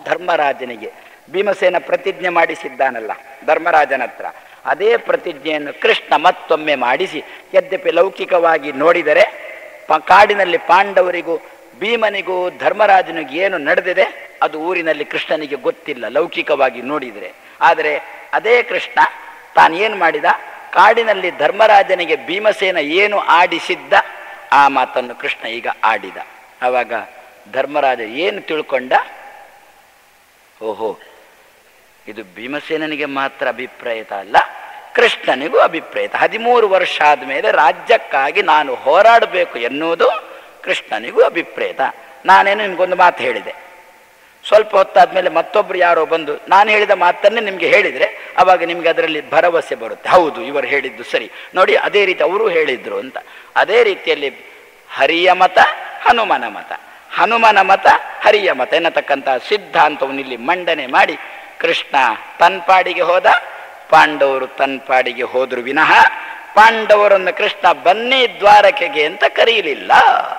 ಧರ್ಮರಾಜನಿಗೆ ಭೀಮಸೇನ ಪ್ರತಿಜ್ಞೆ ಮಾಡಿಸಿದ್ದಾನಲ್ಲ ಧರ್ಮರಾಜನ ಹತ್ರ ಅದೇ ಪ್ರತಿಜ್ಞೆಯನ್ನು ಕೃಷ್ಣ ಮತ್ತೊಮ್ಮೆ ಮಾಡಿಸಿ ಯದ್ಯಪಿ ಲೌಕಿಕವಾಗಿ ನೋಡಿದರೆ ಪ- ಕಾಡಿನಲ್ಲಿ ಪಾಂಡವರಿಗೂ ಭೀಮನಿಗೂ ಧರ್ಮರಾಜನಿಗೂ ಏನು ನಡೆದಿದೆ ಅದು ಊರಿನಲ್ಲಿ ಕೃಷ್ಣನಿಗೆ ಗೊತ್ತಿಲ್ಲ ಲೌಕಿಕವಾಗಿ ನೋಡಿದರೆ ಆದರೆ ಅದೇ ಕೃಷ್ಣ ತಾನು ಏನು ಮಾಡಿದ ಕಾಡಿನಲ್ಲಿ ಧರ್ಮರಾಜನಿಗೆ ಭೀಮಸೇನ ಏನು ಆಡಿಸಿದ್ದ ಆ ಮಾತನ್ನು ಕೃಷ್ಣ ಈಗ ಆಡಿದ ಆವಾಗ ಧರ್ಮರಾಜ ಏನು ತಿಳ್ಕೊಂಡ ಓಹೋ ಇದು ಭೀಮಸೇನನಿಗೆ ಮಾತ್ರ ಅಭಿಪ್ರಾಯತ ಅಲ್ಲ ಕೃಷ್ಣನಿಗೂ ಅಭಿಪ್ರಾಯತ ಹದಿಮೂರು ವರ್ಷ ಆದಮೇಲೆ ರಾಜ್ಯಕ್ಕಾಗಿ ನಾನು ಹೋರಾಡಬೇಕು ಎನ್ನುವುದು ಕೃಷ್ಣನಿಗೂ ಅಭಿಪ್ರಾಯತ ನಾನೇನು ನಿಮ್ಗೊಂದು ಮಾತು ಹೇಳಿದೆ ಸ್ವಲ್ಪ ಹೊತ್ತಾದ್ಮೇಲೆ ಮತ್ತೊಬ್ರು ಯಾರೋ ಬಂದು ನಾನು ಹೇಳಿದ ಮಾತನ್ನೇ ನಿಮಗೆ ಹೇಳಿದರೆ ಅವಾಗ ನಿಮ್ಗೆ ಅದರಲ್ಲಿ ಭರವಸೆ ಬರುತ್ತೆ ಹೌದು ಇವರು ಹೇಳಿದ್ದು ಸರಿ ನೋಡಿ ಅದೇ ರೀತಿ ಅವರು ಹೇಳಿದ್ರು ಅಂತ ಅದೇ ರೀತಿಯಲ್ಲಿ ಹರಿಯ ಮತ ಹನುಮನ ಮತ ಹನುಮನ ಮತ ಹರಿಯ ಮತ ಎನ್ನತಕ್ಕಂತಹ ಸಿದ್ಧಾಂತವನ್ನು ಇಲ್ಲಿ ಮಂಡನೆ ಮಾಡಿ ಕೃಷ್ಣ ತನ್ಪಾಡಿಗೆ ಹೋದ ಪಾಂಡವರು ತನ್ಪಾಡಿಗೆ ಹೋದ್ರು ವಿನಃ ಪಾಂಡವರನ್ನು ಕೃಷ್ಣ ಬನ್ನಿ ದ್ವಾರಕೆಗೆ ಅಂತ ಕರೀಲಿಲ್ಲ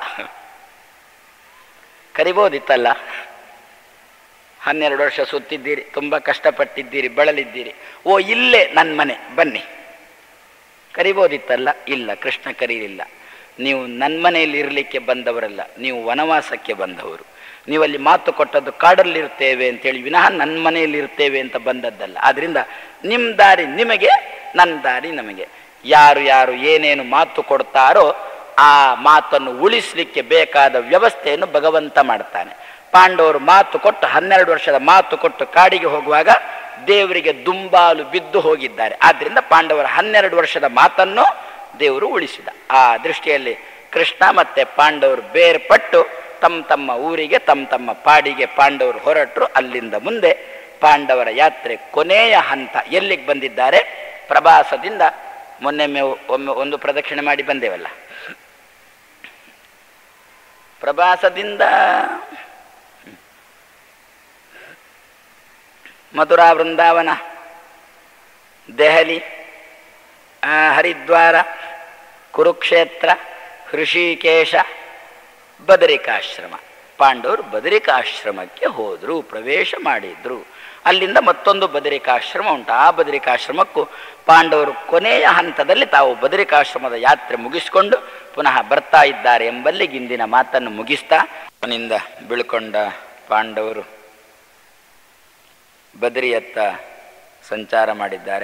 ಕರಿಬೋದಿತ್ತಲ್ಲ ಹನ್ನೆರಡು ವರ್ಷ ಸುತ್ತಿದ್ದೀರಿ ತುಂಬ ಕಷ್ಟಪಟ್ಟಿದ್ದೀರಿ ಬಳಲಿದ್ದೀರಿ ಓ ಇಲ್ಲೇ ನನ್ನ ಮನೆ ಬನ್ನಿ ಕರಿಬೋದಿತ್ತಲ್ಲ ಇಲ್ಲ ಕೃಷ್ಣ ಕರೀಲಿಲ್ಲ ನೀವು ನನ್ನ ಮನೆಯಲ್ಲಿ ಇರಲಿಕ್ಕೆ ಬಂದವರಲ್ಲ ನೀವು ವನವಾಸಕ್ಕೆ ಬಂದವರು ನೀವಲ್ಲಿ ಮಾತು ಕೊಟ್ಟದ್ದು ಕಾಡಲ್ಲಿರ್ತೇವೆ ಅಂತೇಳಿ ವಿನಃ ನನ್ನ ಮನೆಯಲ್ಲಿ ಇರ್ತೇವೆ ಅಂತ ಬಂದದ್ದಲ್ಲ ಆದ್ರಿಂದ ನಿಮ್ಮ ದಾರಿ ನಿಮಗೆ ನನ್ನ ದಾರಿ ನಮಗೆ ಯಾರು ಯಾರು ಏನೇನು ಮಾತು ಕೊಡ್ತಾರೋ ಆ ಮಾತನ್ನು ಉಳಿಸಲಿಕ್ಕೆ ಬೇಕಾದ ವ್ಯವಸ್ಥೆಯನ್ನು ಭಗವಂತ ಮಾಡ್ತಾನೆ ಪಾಂಡವರು ಮಾತು ಕೊಟ್ಟು ಹನ್ನೆರಡು ವರ್ಷದ ಮಾತು ಕೊಟ್ಟು ಕಾಡಿಗೆ ಹೋಗುವಾಗ ದೇವರಿಗೆ ದುಂಬಾಲು ಬಿದ್ದು ಹೋಗಿದ್ದಾರೆ ಆದ್ರಿಂದ ಪಾಂಡವರ ಹನ್ನೆರಡು ವರ್ಷದ ಮಾತನ್ನು ದೇವರು ಉಳಿಸಿದ ಆ ದೃಷ್ಟಿಯಲ್ಲಿ ಕೃಷ್ಣ ಮತ್ತೆ ಪಾಂಡವರು ಬೇರ್ಪಟ್ಟು ತಮ್ಮ ತಮ್ಮ ಊರಿಗೆ ತಮ್ಮ ತಮ್ಮ ಪಾಡಿಗೆ ಪಾಂಡವರು ಹೊರಟರು ಅಲ್ಲಿಂದ ಮುಂದೆ ಪಾಂಡವರ ಯಾತ್ರೆ ಕೊನೆಯ ಹಂತ ಎಲ್ಲಿಗೆ ಬಂದಿದ್ದಾರೆ ಪ್ರವಾಸದಿಂದ ಮೊನ್ನೆ ಮೇವು ಒಮ್ಮೆ ಒಂದು ಪ್ರದಕ್ಷಿಣೆ ಮಾಡಿ ಬಂದೇವಲ್ಲ ಪ್ರವಾಸದಿಂದ ಮಥುರಾ ವೃಂದಾವನ ದೆಹಲಿ ಆ, ಹರಿದ್ವಾರ ಕುರುಕ್ಷೇತ್ರ ಹೃಷಿಕೇಶ ಬದರಿಕಾಶ್ರಮ ಪಾಂಡವರು ಬದರಿಕಾಶ್ರಮಕ್ಕೆ ಹೋದರು ಪ್ರವೇಶ ಮಾಡಿದ್ರು ಅಲ್ಲಿಂದ ಮತ್ತೊಂದು ಬದರಿಕಾಶ್ರಮ ಉಂಟು ಆ ಬದರಿಕಾಶ್ರಮಕ್ಕೂ ಪಾಂಡವರು ಕೊನೆಯ ಹಂತದಲ್ಲಿ ತಾವು ಬದರಿಕಾಶ್ರಮದ ಯಾತ್ರೆ ಮುಗಿಸಿಕೊಂಡು ಪುನಃ ಬರ್ತಾ ಇದ್ದಾರೆ ಎಂಬಲ್ಲಿಗೆ ಇಂದಿನ ಮಾತನ್ನು ಮುಗಿಸ್ತಾ ಅವನಿಂದ ಬೀಳ್ಕೊಂಡ ಪಾಂಡವರು ಬದರಿಯತ್ತ ಸಂಚಾರ ಮಾಡಿದ್ದಾರೆ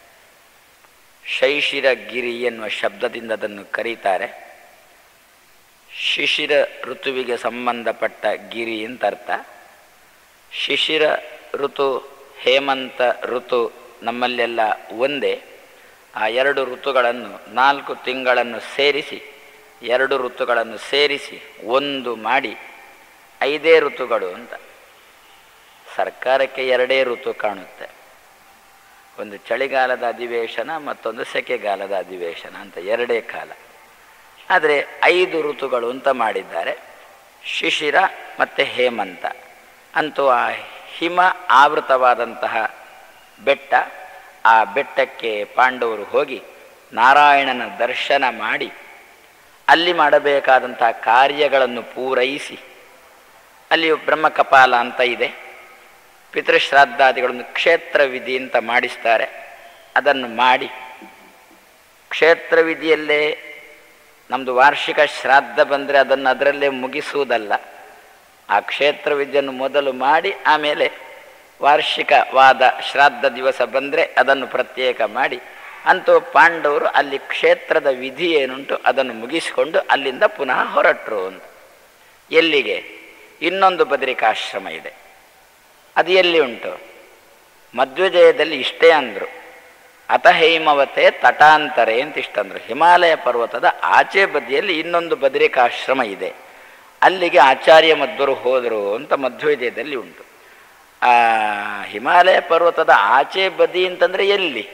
ಶೈಶಿರಗಿರಿ ಎನ್ನುವ ಶಬ್ದದಿಂದ ಅದನ್ನು ಕರೀತಾರೆ ಶಿಶಿರ ಋತುವಿಗೆ ಸಂಬಂಧಪಟ್ಟ ಗಿರಿ ಅಂತ ಅರ್ಥ ಶಿಶಿರ ಋತು ಹೇಮಂತ ಋತು ನಮ್ಮಲ್ಲೆಲ್ಲ ಒಂದೇ ಆ ಎರಡು ಋತುಗಳನ್ನು ನಾಲ್ಕು ತಿಂಗಳನ್ನು ಸೇರಿಸಿ ಎರಡು ಋತುಗಳನ್ನು ಸೇರಿಸಿ ಒಂದು ಮಾಡಿ ಐದೇ ಋತುಗಳು ಅಂತ ಸರ್ಕಾರಕ್ಕೆ ಎರಡೇ ಋತು ಕಾಣುತ್ತೆ ಒಂದು ಚಳಿಗಾಲದ ಅಧಿವೇಶನ ಮತ್ತೊಂದು ಸೆಕೆಗಾಲದ ಅಧಿವೇಶನ ಅಂತ ಎರಡೇ ಕಾಲ ಆದರೆ ಐದು ಋತುಗಳು ಅಂತ ಮಾಡಿದ್ದಾರೆ ಶಿಶಿರ ಮತ್ತು ಹೇಮಂತ ಅಂತೂ ಆ ಹಿಮ ಆವೃತವಾದಂತಹ ಬೆಟ್ಟ ಆ ಬೆಟ್ಟಕ್ಕೆ ಪಾಂಡವರು ಹೋಗಿ ನಾರಾಯಣನ ದರ್ಶನ ಮಾಡಿ ಅಲ್ಲಿ ಮಾಡಬೇಕಾದಂತಹ ಕಾರ್ಯಗಳನ್ನು ಪೂರೈಸಿ ಅಲ್ಲಿ ಬ್ರಹ್ಮಕಪಾಲ ಅಂತ ಇದೆ ಪಿತೃಶ್ರಾದ್ದಾದಿಗಳನ್ನು ಕ್ಷೇತ್ರ ವಿಧಿ ಅಂತ ಮಾಡಿಸ್ತಾರೆ ಅದನ್ನು ಮಾಡಿ ಕ್ಷೇತ್ರ ವಿಧಿಯಲ್ಲೇ ನಮ್ಮದು ವಾರ್ಷಿಕ ಶ್ರಾದ್ದ ಬಂದರೆ ಅದನ್ನು ಅದರಲ್ಲೇ ಮುಗಿಸುವುದಲ್ಲ ಆ ಕ್ಷೇತ್ರ ವಿಧಿಯನ್ನು ಮೊದಲು ಮಾಡಿ ಆಮೇಲೆ ವಾರ್ಷಿಕವಾದ ಶ್ರಾದ್ದ ದಿವಸ ಬಂದರೆ ಅದನ್ನು ಪ್ರತ್ಯೇಕ ಮಾಡಿ ಅಂತೂ ಪಾಂಡವರು ಅಲ್ಲಿ ಕ್ಷೇತ್ರದ ವಿಧಿ ಏನುಂಟು ಅದನ್ನು ಮುಗಿಸಿಕೊಂಡು ಅಲ್ಲಿಂದ ಪುನಃ ಹೊರಟರು ಅಂತ ಎಲ್ಲಿಗೆ ಇನ್ನೊಂದು ಬದರಿಕಾಶ್ರಮ ಇದೆ ಅದು ಎಲ್ಲಿ ಉಂಟು ಮಧ್ವಜಯದಲ್ಲಿ ಇಷ್ಟೇ ಅಂದರು ಅತಹೈಮವತೆ ತಟಾಂತರೆ ಅಂತ ಇಷ್ಟಂದ್ರು ಹಿಮಾಲಯ ಪರ್ವತದ ಆಚೆ ಬದಿಯಲ್ಲಿ ಇನ್ನೊಂದು ಬದರಿಕಾಶ್ರಮ ಇದೆ ಅಲ್ಲಿಗೆ ಆಚಾರ್ಯ ಮಧ್ವರು ಹೋದರು ಅಂತ ಮಧ್ವಜಯದಲ್ಲಿ ಉಂಟು ಆ ಹಿಮಾಲಯ ಪರ್ವತದ ಆಚೆ ಬದಿ ಅಂತಂದ್ರೆ ಎಲ್ಲಿ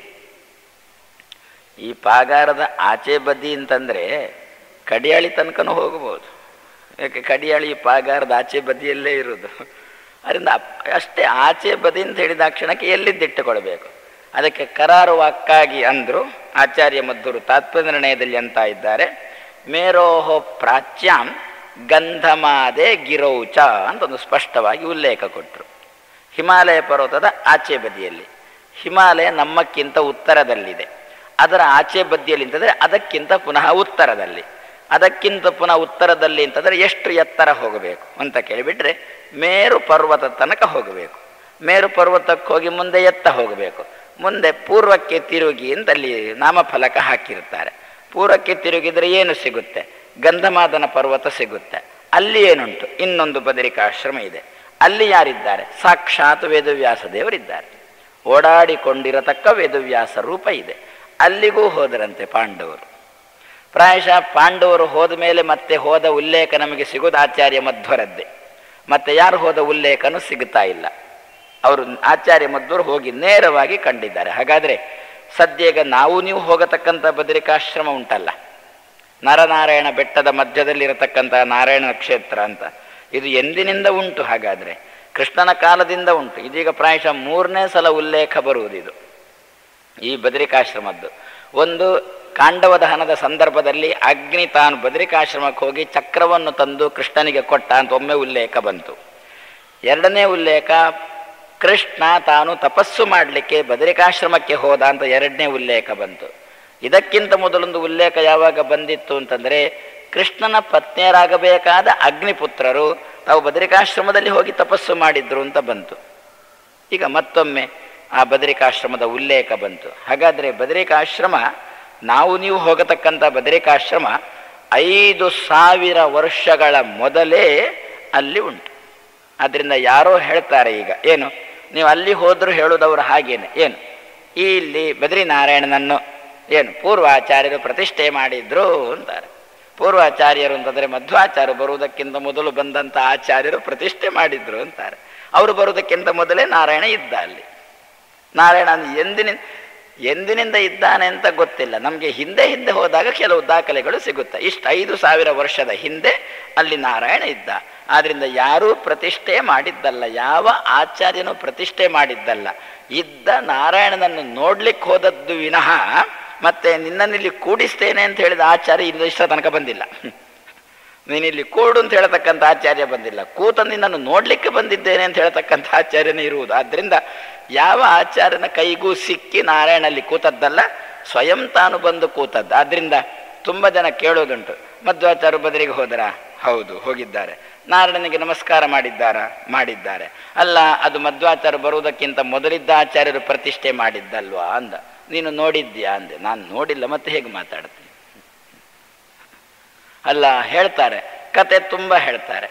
ಈ ಪಾಗಾರದ ಆಚೆ ಬದಿ ಅಂತಂದ್ರೆ ಕಡಿಯಾಳಿ ತನಕನೂ ಹೋಗಬಹುದು ಯಾಕೆ ಕಡಿಯಾಳಿ ಪಾಗಾರದ ಆಚೆ ಬದಿಯಲ್ಲೇ ಇರೋದು ಅದರಿಂದ ಅಪ್- ಅಷ್ಟೇ ಆಚೆ ಬದಿ ಅಂತ ಹೇಳಿದ ಕ್ಷಣಕ್ಕೆ ಎಲ್ಲಿದ್ದಿಟ್ಟುಕೊಳ್ಬೇಕು ಅದಕ್ಕೆ ಕರಾರು ವಾಕ್ಕಾಗಿ ಅಂದರು ಆಚಾರ್ಯ ಮದ್ದೂರು ತಾತ್ಪರ್ಯ ನಿರ್ಣಯದಲ್ಲಿ ಅಂತ ಇದ್ದಾರೆ ಮೇರೋಹೋ ಪ್ರಾಚ್ಯಾಂ ಗಂಧಮಾದೆ ಗಿರೌಚ ಅಂತ ಒಂದು ಸ್ಪಷ್ಟವಾಗಿ ಉಲ್ಲೇಖ ಕೊಟ್ಟರು ಹಿಮಾಲಯ ಪರ್ವತದ ಆಚೆ ಬದಿಯಲ್ಲಿ ಹಿಮಾಲಯ ನಮ್ಮಕ್ಕಿಂತ ಉತ್ತರದಲ್ಲಿದೆ ಅದರ ಆಚೆ ಬದಿಯಲ್ಲಿ ಅಂತಂದರೆ ಅದಕ್ಕಿಂತ ಪುನಃ ಉತ್ತರದಲ್ಲಿ ಅದಕ್ಕಿಂತ ಪುನಃ ಉತ್ತರದಲ್ಲಿ ಅಂತಂದರೆ ಎಷ್ಟು ಎತ್ತರ ಹೋಗಬೇಕು ಅಂತ ಕೇಳಿಬಿಟ್ರೆ ಮೇರು ಪರ್ವತ ತನಕ ಹೋಗಬೇಕು ಮೇರು ಪರ್ವತಕ್ಕೆ ಹೋಗಿ ಮುಂದೆ ಎತ್ತ ಹೋಗಬೇಕು ಮುಂದೆ ಪೂರ್ವಕ್ಕೆ ತಿರುಗಿ ಅಂತ ಅಲ್ಲಿ ನಾಮಫಲಕ ಹಾಕಿರ್ತಾರೆ ಪೂರ್ವಕ್ಕೆ ತಿರುಗಿದರೆ ಏನು ಸಿಗುತ್ತೆ ಗಂಧಮಾದನ ಪರ್ವತ ಸಿಗುತ್ತೆ ಅಲ್ಲಿ ಏನುಂಟು ಇನ್ನೊಂದು ಬದರಿಕಾಶ್ರಮ ಇದೆ ಅಲ್ಲಿ ಯಾರಿದ್ದಾರೆ ಸಾಕ್ಷಾತ್ ವೇದವ್ಯಾಸ ದೇವರಿದ್ದಾರೆ ಓಡಾಡಿಕೊಂಡಿರತಕ್ಕ ವೇದವ್ಯಾಸ ರೂಪ ಇದೆ ಅಲ್ಲಿಗೂ ಹೋದರಂತೆ ಪಾಂಡವರು ಪ್ರಾಯಶಃ ಪಾಂಡವರು ಹೋದ ಮೇಲೆ ಮತ್ತೆ ಹೋದ ಉಲ್ಲೇಖ ನಮಗೆ ಸಿಗೋದು ಆಚಾರ್ಯ ಮಧ್ವರದ್ದೇ ಮತ್ತೆ ಯಾರು ಹೋದ ಉಲ್ಲೇಖನೂ ಸಿಗುತ್ತಾ ಇಲ್ಲ ಅವರು ಆಚಾರ್ಯ ಮಧ್ವರು ಹೋಗಿ ನೇರವಾಗಿ ಕಂಡಿದ್ದಾರೆ ಹಾಗಾದರೆ ಸದ್ಯ ಈಗ ನಾವು ನೀವು ಹೋಗತಕ್ಕಂಥ ಬದರಿಕಾಶ್ರಮ ಉಂಟಲ್ಲ ನರನಾರಾಯಣ ಬೆಟ್ಟದ ಮಧ್ಯದಲ್ಲಿರತಕ್ಕಂಥ ನಾರಾಯಣ ಕ್ಷೇತ್ರ ಅಂತ ಇದು ಎಂದಿನಿಂದ ಉಂಟು ಹಾಗಾದರೆ ಕೃಷ್ಣನ ಕಾಲದಿಂದ ಉಂಟು ಇದೀಗ ಪ್ರಾಯಶಃ ಮೂರನೇ ಸಲ ಉಲ್ಲೇಖ ಬರುವುದಿದು ಈ ಬದರಿಕಾಶ್ರಮದ್ದು ಒಂದು ಕಾಂಡವ ದಹನದ ಸಂದರ್ಭದಲ್ಲಿ ಅಗ್ನಿ ತಾನು ಬದರಿಕಾಶ್ರಮಕ್ಕೆ ಹೋಗಿ ಚಕ್ರವನ್ನು ತಂದು ಕೃಷ್ಣನಿಗೆ ಕೊಟ್ಟ ಅಂತ ಒಮ್ಮೆ ಉಲ್ಲೇಖ ಬಂತು ಎರಡನೇ ಉಲ್ಲೇಖ ಕೃಷ್ಣ ತಾನು ತಪಸ್ಸು ಮಾಡಲಿಕ್ಕೆ ಬದರಿಕಾಶ್ರಮಕ್ಕೆ ಹೋದ ಅಂತ ಎರಡನೇ ಉಲ್ಲೇಖ ಬಂತು ಇದಕ್ಕಿಂತ ಮೊದಲೊಂದು ಉಲ್ಲೇಖ ಯಾವಾಗ ಬಂದಿತ್ತು ಅಂತಂದರೆ ಕೃಷ್ಣನ ಪತ್ನಿಯರಾಗಬೇಕಾದ ಅಗ್ನಿಪುತ್ರರು ತಾವು ಬದರಿಕಾಶ್ರಮದಲ್ಲಿ ಹೋಗಿ ತಪಸ್ಸು ಮಾಡಿದ್ರು ಅಂತ ಬಂತು ಈಗ ಮತ್ತೊಮ್ಮೆ ಆ ಬದರಿಕಾಶ್ರಮದ ಉಲ್ಲೇಖ ಬಂತು ಹಾಗಾದರೆ ಬದರಿಕಾಶ್ರಮ ನಾವು ನೀವು ಹೋಗತಕ್ಕಂಥ ಬದರಿಕಾಶ್ರಮ ಐದು ಸಾವಿರ ವರ್ಷಗಳ ಮೊದಲೇ ಅಲ್ಲಿ ಉಂಟು ಆದ್ದರಿಂದ ಯಾರೋ ಹೇಳ್ತಾರೆ ಈಗ ಏನು ನೀವು ಅಲ್ಲಿ ಹೋದರೂ ಹೇಳೋದವರು ಹಾಗೇನೆ ಏನು ಈ ಇಲ್ಲಿ ಬದ್ರಿನಾರಾಯಣನನ್ನು ಏನು ಪೂರ್ವಾಚಾರ್ಯರು ಪ್ರತಿಷ್ಠೆ ಮಾಡಿದ್ರು ಅಂತಾರೆ ಪೂರ್ವಾಚಾರ್ಯರು ಅಂತಂದರೆ ಮಧ್ವಾಚಾರ್ಯ ಬರುವುದಕ್ಕಿಂತ ಮೊದಲು ಬಂದಂಥ ಆಚಾರ್ಯರು ಪ್ರತಿಷ್ಠೆ ಮಾಡಿದ್ರು ಅಂತಾರೆ ಅವರು ಬರುವುದಕ್ಕಿಂತ ಮೊದಲೇ ನಾರಾಯಣ ಇದ್ದ ಅಲ್ಲಿ ನಾರಾಯಣ ಎಂದಿನ ಎಂದಿನಿಂದ ಇದ್ದಾನೆ ಅಂತ ಗೊತ್ತಿಲ್ಲ ನಮಗೆ ಹಿಂದೆ ಹಿಂದೆ ಹೋದಾಗ ಕೆಲವು ದಾಖಲೆಗಳು ಸಿಗುತ್ತೆ ಇಷ್ಟು ಐದು ಸಾವಿರ ವರ್ಷದ ಹಿಂದೆ ಅಲ್ಲಿ ನಾರಾಯಣ ಇದ್ದ ಆದ್ರಿಂದ ಯಾರೂ ಪ್ರತಿಷ್ಠೆ ಮಾಡಿದ್ದಲ್ಲ ಯಾವ ಆಚಾರ್ಯನೂ ಪ್ರತಿಷ್ಠೆ ಮಾಡಿದ್ದಲ್ಲ ಇದ್ದ ನಾರಾಯಣನನ್ನು ನೋಡ್ಲಿಕ್ಕೆ ಹೋದದ್ದು ವಿನಃ ಮತ್ತೆ ನಿನ್ನನ್ನಿಲ್ಲಿ ಕೂಡಿಸ್ತೇನೆ ಅಂತ ಹೇಳಿದ ಆಚಾರ್ಯ ಇಲ್ಲಿ ಇಷ್ಟ ತನಕ ಬಂದಿಲ್ಲ ನೀನಿಲ್ಲಿ ಕೂಡು ಅಂತ ಹೇಳ್ತಕ್ಕಂಥ ಆಚಾರ್ಯ ಬಂದಿಲ್ಲ ಕೂತ ನಿನ್ನನ್ನು ನೋಡ್ಲಿಕ್ಕೆ ಬಂದಿದ್ದೇನೆ ಅಂತ ಹೇಳ್ತಕ್ಕಂಥ ಆಚಾರ್ಯನೇ ಇರುವುದು ಆದ್ರಿಂದ ಯಾವ ಆಚಾರ್ಯನ ಕೈಗೂ ಸಿಕ್ಕಿ ನಾರಾಯಣಲ್ಲಿ ಕೂತದ್ದಲ್ಲ ಸ್ವಯಂ ತಾನು ಬಂದು ಕೂತದ್ದು ಆದ್ರಿಂದ ತುಂಬ ಜನ ಕೇಳೋದುಂಟು ಮಧ್ವಾಚಾರ್ಯ ಬದರಿಗೆ ಹೋದರಾ ಹೌದು ಹೋಗಿದ್ದಾರೆ ನಾರಾಯಣನಿಗೆ ನಮಸ್ಕಾರ ಮಾಡಿದ್ದಾರಾ ಮಾಡಿದ್ದಾರೆ ಅಲ್ಲ ಅದು ಮಧ್ವಾಚಾರ್ಯ ಬರುವುದಕ್ಕಿಂತ ಮೊದಲಿದ್ದ ಆಚಾರ್ಯರು ಪ್ರತಿಷ್ಠೆ ಮಾಡಿದ್ದಲ್ವಾ ಅಂದ ನೀನು ನೋಡಿದ್ಯಾ ಅಂದೆ ನಾನು ನೋಡಿಲ್ಲ ಮತ್ತೆ ಹೇಗೆ ಮಾತಾಡ್ತೀನಿ ಅಲ್ಲ ಹೇಳ್ತಾರೆ ಕತೆ ತುಂಬ ಹೇಳ್ತಾರೆ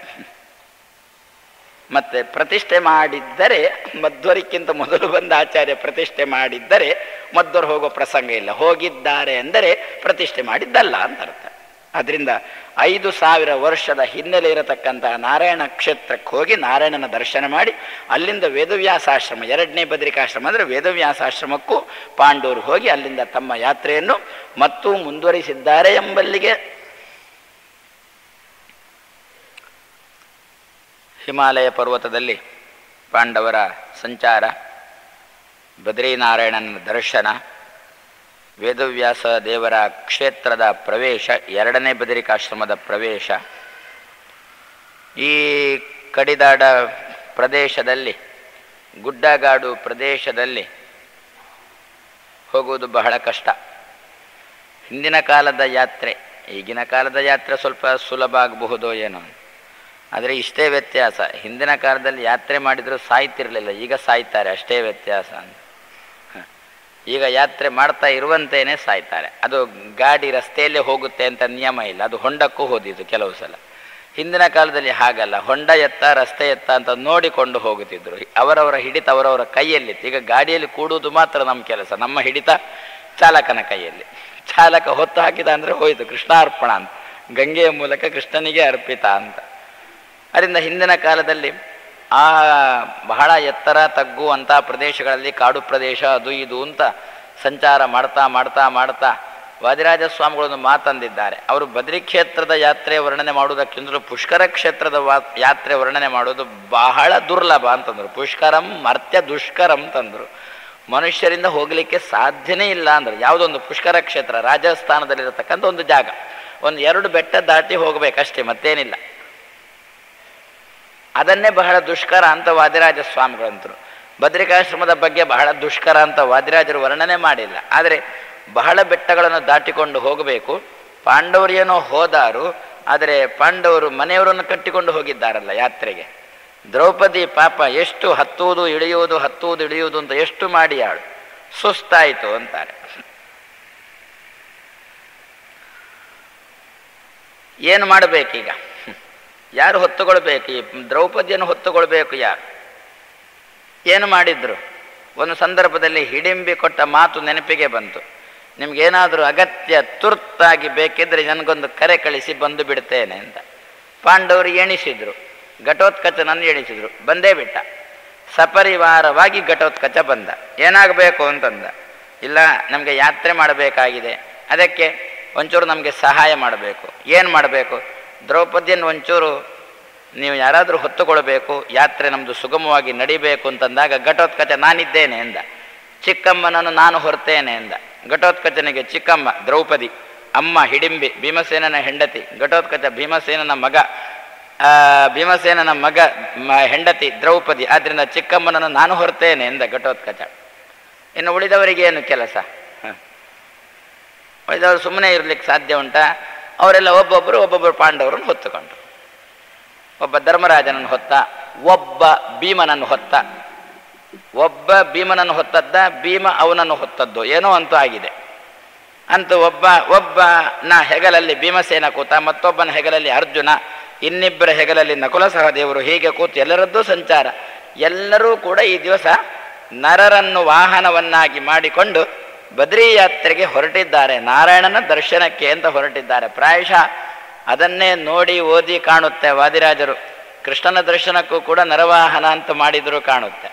ಮತ್ತೆ ಪ್ರತಿಷ್ಠೆ ಮಾಡಿದ್ದರೆ ಮಧ್ವರಿಕ್ಕಿಂತ ಮೊದಲು ಬಂದ ಆಚಾರ್ಯ ಪ್ರತಿಷ್ಠೆ ಮಾಡಿದ್ದರೆ ಮಧ್ವರು ಹೋಗೋ ಪ್ರಸಂಗ ಇಲ್ಲ ಹೋಗಿದ್ದಾರೆ ಎಂದರೆ ಪ್ರತಿಷ್ಠೆ ಮಾಡಿದ್ದಲ್ಲ ಅಂತ ಅರ್ಥ ಅದರಿಂದ ಐದು ಸಾವಿರ ವರ್ಷದ ಹಿನ್ನೆಲೆ ಇರತಕ್ಕಂತಹ ನಾರಾಯಣ ಕ್ಷೇತ್ರಕ್ಕೆ ಹೋಗಿ ನಾರಾಯಣನ ದರ್ಶನ ಮಾಡಿ ಅಲ್ಲಿಂದ ವೇದವ್ಯಾಸಾಶ್ರಮ ಎರಡನೇ ಬದ್ರಿಕಾಶ್ರಮ ಅಂದರೆ ವೇದವ್ಯಾಸಾಶ್ರಮಕ್ಕೂ ಪಾಂಡವರು ಹೋಗಿ ಅಲ್ಲಿಂದ ತಮ್ಮ ಯಾತ್ರೆಯನ್ನು ಮತ್ತೂ ಮುಂದುವರಿಸಿದ್ದಾರೆ ಎಂಬಲ್ಲಿಗೆ ಹಿಮಾಲಯ ಪರ್ವತದಲ್ಲಿ ಪಾಂಡವರ ಸಂಚಾರ ಬದ್ರಿನಾರಾಯಣನ ದರ್ಶನ ವೇದವ್ಯಾಸ ದೇವರ ಕ್ಷೇತ್ರದ ಪ್ರವೇಶ ಎರಡನೇ ಬದರಿಕಾಶ್ರಮದ ಪ್ರವೇಶ ಈ ಕಡಿದಾಡ ಪ್ರದೇಶದಲ್ಲಿ ಗುಡ್ಡಗಾಡು ಪ್ರದೇಶದಲ್ಲಿ ಹೋಗುವುದು ಬಹಳ ಕಷ್ಟ ಹಿಂದಿನ ಕಾಲದ ಯಾತ್ರೆ ಈಗಿನ ಕಾಲದ ಯಾತ್ರೆ ಸ್ವಲ್ಪ ಸುಲಭ ಆಗಬಹುದೋ ಏನೋ ಆದರೆ ಇಷ್ಟೇ ವ್ಯತ್ಯಾಸ ಹಿಂದಿನ ಕಾಲದಲ್ಲಿ ಯಾತ್ರೆ ಮಾಡಿದರೂ ಸಾಯ್ತಿರಲಿಲ್ಲ ಈಗ ಸಾಯ್ತಾರೆ ಅಷ್ಟೇ ವ್ಯತ್ಯಾಸ ಅಂತ ಈಗ ಯಾತ್ರೆ ಮಾಡ್ತಾ ಇರುವಂತೇನೆ ಸಾಯ್ತಾರೆ ಅದು ಗಾಡಿ ರಸ್ತೆಯಲ್ಲೇ ಹೋಗುತ್ತೆ ಅಂತ ನಿಯಮ ಇಲ್ಲ ಅದು ಹೊಂಡಕ್ಕೂ ಹೋದಿದ್ದು ಕೆಲವು ಸಲ ಹಿಂದಿನ ಕಾಲದಲ್ಲಿ ಹಾಗಲ್ಲ ಹೊಂಡ ಎತ್ತ ರಸ್ತೆ ಎತ್ತ ಅಂತ ನೋಡಿಕೊಂಡು ಹೋಗುತ್ತಿದ್ರು ಅವರವರ ಹಿಡಿತ ಅವರವರ ಕೈಯಲ್ಲಿತ್ತು ಈಗ ಗಾಡಿಯಲ್ಲಿ ಕೂಡುವುದು ಮಾತ್ರ ನಮ್ಮ ಕೆಲಸ ನಮ್ಮ ಹಿಡಿತ ಚಾಲಕನ ಕೈಯಲ್ಲಿ ಚಾಲಕ ಹೊತ್ತು ಹಾಕಿದ ಅಂದರೆ ಹೋಯಿತು ಕೃಷ್ಣಾರ್ಪಣ ಅಂತ ಗಂಗೆಯ ಮೂಲಕ ಕೃಷ್ಣನಿಗೆ ಅರ್ಪಿತ ಅಂತ ಅದರಿಂದ ಹಿಂದಿನ ಕಾಲದಲ್ಲಿ ಆ ಬಹಳ ಎತ್ತರ ತಗ್ಗು ಅಂಥ ಪ್ರದೇಶಗಳಲ್ಲಿ ಕಾಡು ಪ್ರದೇಶ ಅದು ಇದು ಅಂತ ಸಂಚಾರ ಮಾಡ್ತಾ ಮಾಡ್ತಾ ಮಾಡ್ತಾ ವಾದಿರಾಜ ಸ್ವಾಮಿಗಳನ್ನು ಮಾತಂದಿದ್ದಾರೆ ಅವರು ಬದ್ರಿ ಕ್ಷೇತ್ರದ ಯಾತ್ರೆ ವರ್ಣನೆ ಮಾಡುವುದಕ್ಕಿಂತಲೂ ಪುಷ್ಕರ ಕ್ಷೇತ್ರದ ವಾ ಯಾತ್ರೆ ವರ್ಣನೆ ಮಾಡೋದು ಬಹಳ ದುರ್ಲಭ ಅಂತಂದರು ಪುಷ್ಕರಂ ಮರ್ತ್ಯ ದುಷ್ಕರಂ ತಂದರು ಮನುಷ್ಯರಿಂದ ಹೋಗಲಿಕ್ಕೆ ಸಾಧ್ಯನೇ ಇಲ್ಲ ಅಂದ್ರೆ ಯಾವುದೊಂದು ಪುಷ್ಕರ ಕ್ಷೇತ್ರ ರಾಜಸ್ಥಾನದಲ್ಲಿರತಕ್ಕಂಥ ಒಂದು ಜಾಗ ಒಂದು ಎರಡು ಬೆಟ್ಟ ದಾಟಿ ಹೋಗಬೇಕಷ್ಟೇ ಮತ್ತೇನಿಲ್ಲ ಅದನ್ನೇ ಬಹಳ ದುಷ್ಕರ ಅಂತ ವಾದಿರಾಜ ಸ್ವಾಮಿಗಳಂತರು ಬದ್ರಿಕಾಶ್ರಮದ ಬಗ್ಗೆ ಬಹಳ ದುಷ್ಕರ ಅಂತ ವಾದಿರಾಜರು ವರ್ಣನೆ ಮಾಡಿಲ್ಲ ಆದರೆ ಬಹಳ ಬೆಟ್ಟಗಳನ್ನು ದಾಟಿಕೊಂಡು ಹೋಗಬೇಕು ಪಾಂಡವರೇನೋ ಹೋದಾರು ಆದರೆ ಪಾಂಡವರು ಮನೆಯವರನ್ನು ಕಟ್ಟಿಕೊಂಡು ಹೋಗಿದ್ದಾರಲ್ಲ ಯಾತ್ರೆಗೆ ದ್ರೌಪದಿ ಪಾಪ ಎಷ್ಟು ಹತ್ತುವುದು ಇಳಿಯುವುದು ಹತ್ತುವುದು ಇಳಿಯುವುದು ಅಂತ ಎಷ್ಟು ಮಾಡಿ ಆಳು ಸುಸ್ತಾಯಿತು ಅಂತಾರೆ ಏನು ಮಾಡಬೇಕೀಗ ಯಾರು ಹೊತ್ತುಕೊಳ್ಬೇಕು ಈ ದ್ರೌಪದಿಯನ್ನು ಹೊತ್ತುಕೊಳ್ಬೇಕು ಯಾರು ಏನು ಮಾಡಿದ್ರು ಒಂದು ಸಂದರ್ಭದಲ್ಲಿ ಹಿಡಿಂಬಿ ಕೊಟ್ಟ ಮಾತು ನೆನಪಿಗೆ ಬಂತು ನಿಮ್ಗೇನಾದರೂ ಅಗತ್ಯ ತುರ್ತಾಗಿ ಬೇಕಿದ್ರೆ ನನಗೊಂದು ಕರೆ ಕಳಿಸಿ ಬಂದು ಬಿಡ್ತೇನೆ ಅಂತ ಪಾಂಡವರು ಎಣಿಸಿದ್ರು ಘಟೋತ್ಕಚನನ್ನು ಎಣಿಸಿದ್ರು ಬಂದೇ ಬಿಟ್ಟ ಸಪರಿವಾರವಾಗಿ ಘಟೋತ್ಕಚ ಬಂದ ಏನಾಗಬೇಕು ಅಂತಂದ ಇಲ್ಲ ನಮಗೆ ಯಾತ್ರೆ ಮಾಡಬೇಕಾಗಿದೆ ಅದಕ್ಕೆ ಒಂಚೂರು ನಮಗೆ ಸಹಾಯ ಮಾಡಬೇಕು ಏನು ಮಾಡಬೇಕು ದ್ರೌಪದಿಯನ್ನು ಒಂಚೂರು ನೀವು ಯಾರಾದರೂ ಹೊತ್ತುಕೊಳ್ಬೇಕು ಯಾತ್ರೆ ನಮ್ಮದು ಸುಗಮವಾಗಿ ನಡಿಬೇಕು ಅಂತಂದಾಗ ಘಟೋತ್ಕಚ ನಾನಿದ್ದೇನೆ ಎಂದ ಚಿಕ್ಕಮ್ಮನನ್ನು ನಾನು ಹೊರ್ತೇನೆ ಎಂದ ಘಟೋತ್ಕಚನಿಗೆ ಚಿಕ್ಕಮ್ಮ ದ್ರೌಪದಿ ಅಮ್ಮ ಹಿಡಿಂಬಿ ಭೀಮಸೇನನ ಹೆಂಡತಿ ಘಟೋತ್ಕಚ ಭೀಮಸೇನನ ಮಗ ಆ, ಭೀಮಸೇನನ ಮಗ ಮ- ಹೆಂಡತಿ ದ್ರೌಪದಿ ಆದ್ದರಿಂದ ಚಿಕ್ಕಮ್ಮನನ್ನು ನಾನು ಹೊರ್ತೇನೆ ಎಂದ ಘಟೋತ್ಕಚ ಇನ್ನು ಉಳಿದವರಿಗೆ ಏನು ಕೆಲಸ ಹ. ಉಳಿದವರು ಸುಮ್ಮನೆ ಇರ್ಲಿಕ್ಕೆ ಸಾಧ್ಯ ಉಂಟಾ ಅವರೆಲ್ಲ ಒಬ್ಬೊಬ್ಬರು ಒಬ್ಬೊಬ್ಬರು ಪಾಂಡವರನ್ನು ಹೊತ್ತುಕೊಂಡ್ರು ಒಬ್ಬ ಧರ್ಮರಾಜನನ್ನು ಹೊತ್ತ ಒಬ್ಬ ಭೀಮನನ್ನು ಹೊತ್ತ ಒಬ್ಬ ಭೀಮನನ್ನು ಹೊತ್ತದ್ದ ಭೀಮ ಅವನನ್ನು ಹೊತ್ತದ್ದು ಏನೋ ಅಂತೂ ಆಗಿದೆ ಅಂತೂ ಒಬ್ಬ ಒಬ್ಬನ ಹೆಗಲಲ್ಲಿ ಭೀಮಸೇನ ಕೂತ ಮತ್ತೊಬ್ಬನ ಹೆಗಲಲ್ಲಿ ಅರ್ಜುನ ಇನ್ನಿಬ್ಬರ ಹೆಗಲಲ್ಲಿ ನಕುಲ ಸಹದೇವರು ಹೀಗೆ ಕೂತು ಎಲ್ಲರದ್ದೂ ಸಂಚಾರ ಎಲ್ಲರೂ ಕೂಡ ಈ ದಿವಸ ನರರನ್ನು ವಾಹನವನ್ನಾಗಿ ಮಾಡಿಕೊಂಡು ಬದ್ರಿ ಯಾತ್ರೆಗೆ ಹೊರಟಿದ್ದಾರೆ ನಾರಾಯಣನ ದರ್ಶನಕ್ಕೆ ಅಂತ ಹೊರಟಿದ್ದಾರೆ ಪ್ರಾಯಶಃ ಅದನ್ನೇ ನೋಡಿ ಓದಿ ಕಾಣುತ್ತೆ ವಾದಿರಾಜರು ಕೃಷ್ಣನ ದರ್ಶನಕ್ಕೂ ಕೂಡ ನರವಾಹನ ಅಂತ ಮಾಡಿದರೂ ಕಾಣುತ್ತೆ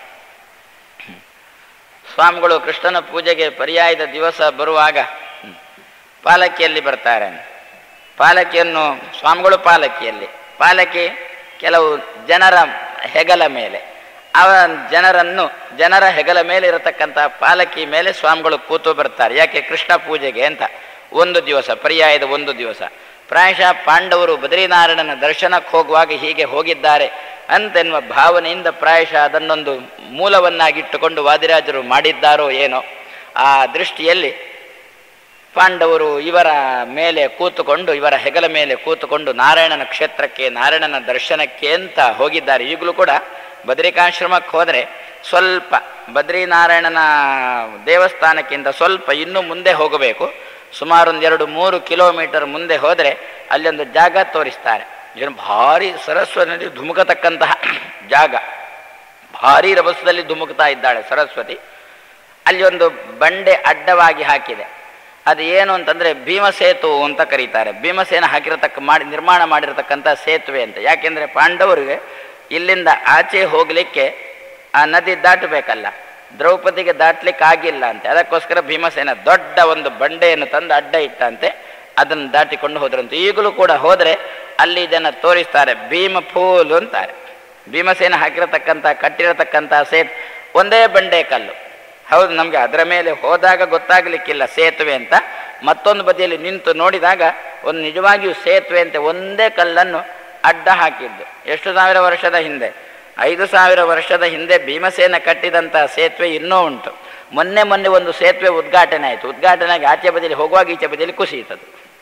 ಸ್ವಾಮಿಗಳು ಕೃಷ್ಣನ ಪೂಜೆಗೆ ಪರ್ಯಾಯದ ದಿವಸ ಬರುವಾಗ ಹ್ಮ್, ಪಾಲಕಿಯಲ್ಲಿ ಬರ್ತಾರೆ ಪಾಲಕಿಯನ್ನು ಸ್ವಾಮಿಗಳು ಪಾಲಕಿಯಲ್ಲಿ ಪಾಲಕಿ ಕೆಲವು ಜನರ ಹೆಗಲ ಮೇಲೆ ಅವ ಜನರನ್ನು ಜನರ ಹೆಗಲ ಮೇಲೆ ಇರತಕ್ಕಂಥ ಪಾಲಕಿ ಮೇಲೆ ಸ್ವಾಮಿಗಳು ಕೂತು ಬರ್ತಾರೆ ಯಾಕೆ ಕೃಷ್ಣ ಪೂಜೆಗೆ ಅಂತ ಒಂದು ದಿವಸ ಪರ್ಯಾಯದ ಒಂದು ದಿವಸ ಪ್ರಾಯಶಃ ಪಾಂಡವರು ಬದ್ರಿನಾರಾಯಣನ ದರ್ಶನಕ್ಕೆ ಹೋಗುವಾಗ ಹೀಗೆ ಹೋಗಿದ್ದಾರೆ ಅಂತೆನ್ನುವ ಭಾವನೆಯಿಂದ ಪ್ರಾಯಶಃ ಅದನ್ನೊಂದು ಮೂಲವನ್ನಾಗಿಟ್ಟುಕೊಂಡು ವಾದಿರಾಜರು ಮಾಡಿದ್ದಾರೋ ಏನೋ ಆ ದೃಷ್ಟಿಯಲ್ಲಿ ಪಾಂಡವರು ಇವರ ಮೇಲೆ ಕೂತುಕೊಂಡು ಇವರ ಹೆಗಲ ಮೇಲೆ ಕೂತುಕೊಂಡು ನಾರಾಯಣನ ಕ್ಷೇತ್ರಕ್ಕೆ ನಾರಾಯಣನ ದರ್ಶನಕ್ಕೆ ಅಂತ ಹೋಗಿದ್ದಾರೆ ಈಗಲೂ ಕೂಡ ಬದ್ರಿಕಾಶ್ರಮಕ್ಕೆ ಹೋದರೆ ಸ್ವಲ್ಪ ಬದ್ರಿನಾರಾಯಣನ ದೇವಸ್ಥಾನಕ್ಕಿಂತ ಸ್ವಲ್ಪ ಇನ್ನೂ ಮುಂದೆ ಹೋಗಬೇಕು ಸುಮಾರು ಒಂದೆರಡು ಮೂರು ಕಿಲೋಮೀಟರ್ ಮುಂದೆ ಹೋದರೆ ಅಲ್ಲಿ ಒಂದು ಜಾಗ ತೋರಿಸ್ತಾರೆ ಏನು ಭಾರಿ ಸರಸ್ವತಿ ನದಿ ಧುಮುಕತಕ್ಕಂತಹ ಜಾಗ ಭಾರಿ ರಭಸದಲ್ಲಿ ಧುಮುಕ್ತಾ ಇದ್ದಾಳೆ ಸರಸ್ವತಿ ಅಲ್ಲಿ ಒಂದು ಬಂಡೆ ಅಡ್ಡವಾಗಿ ಹಾಕಿದೆ ಅದು ಏನು ಅಂತಂದರೆ ಭೀಮಸೇತು ಅಂತ ಕರೀತಾರೆ ಭೀಮಸೇನ ಹಾಕಿರತಕ್ಕ ಮಾಡಿ ನಿರ್ಮಾಣ ಮಾಡಿರತಕ್ಕಂಥ ಸೇತುವೆ ಅಂತ ಯಾಕೆಂದರೆ ಪಾಂಡವರಿಗೆ ಇಲ್ಲಿಂದ ಆಚೆ ಹೋಗಲಿಕ್ಕೆ ಆ ನದಿ ದಾಟಬೇಕಲ್ಲ ದ್ರೌಪದಿಗೆ ದಾಟ್ಲಿಕ್ಕೆ ಆಗಿಲ್ಲ ಅಂತೆ ಅದಕ್ಕೋಸ್ಕರ ಭೀಮಸೇನ ದೊಡ್ಡ ಒಂದು ಬಂಡೆಯನ್ನು ತಂದು ಅಡ್ಡ ಇಟ್ಟಂತೆ ಅದನ್ನು ದಾಟಿಕೊಂಡು ಹೋದ್ರಂತೆ ಈಗಲೂ ಕೂಡ ಹೋದರೆ ಅಲ್ಲಿ ಇದನ್ನು ತೋರಿಸ್ತಾರೆ ಭೀಮಫೂಲು ಅಂತಾರೆ ಭೀಮಸೇನ ಹಾಕಿರತಕ್ಕಂಥ ಕಟ್ಟಿರತಕ್ಕಂಥ ಸೇತ್ ಒಂದೇ ಬಂಡೆ ಕಲ್ಲು ಹೌದು ನಮಗೆ ಅದರ ಮೇಲೆ ಹೋದಾಗ ಗೊತ್ತಾಗಲಿಕ್ಕಿಲ್ಲ ಸೇತುವೆ ಅಂತ ಮತ್ತೊಂದು ಬದಿಯಲ್ಲಿ ನಿಂತು ನೋಡಿದಾಗ ಒಂದು ನಿಜವಾಗಿಯೂ ಸೇತುವೆ ಅಂತ ಒಂದೇ ಕಲ್ಲನ್ನು ಅಡ್ಡ ಹಾಕಿದ್ದು ಎಷ್ಟು ಸಾವಿರ ವರ್ಷದ ಹಿಂದೆ ಐದು ಸಾವಿರ ವರ್ಷದ ಹಿಂದೆ ಭೀಮಸೇನ ಕಟ್ಟಿದಂಥ ಸೇತುವೆ ಇನ್ನೂ ಉಂಟು ಮೊನ್ನೆ ಮೊನ್ನೆ ಒಂದು ಸೇತುವೆ ಉದ್ಘಾಟನೆ ಆಯಿತು ಉದ್ಘಾಟನೆ ಆಗಿ ಆಚೆ ಬದಿಯಲ್ಲಿ ಹೋಗುವಾಗ ಈಚೆ ಬದಿಯಲ್ಲಿ ಕುಸಿಯಿತದು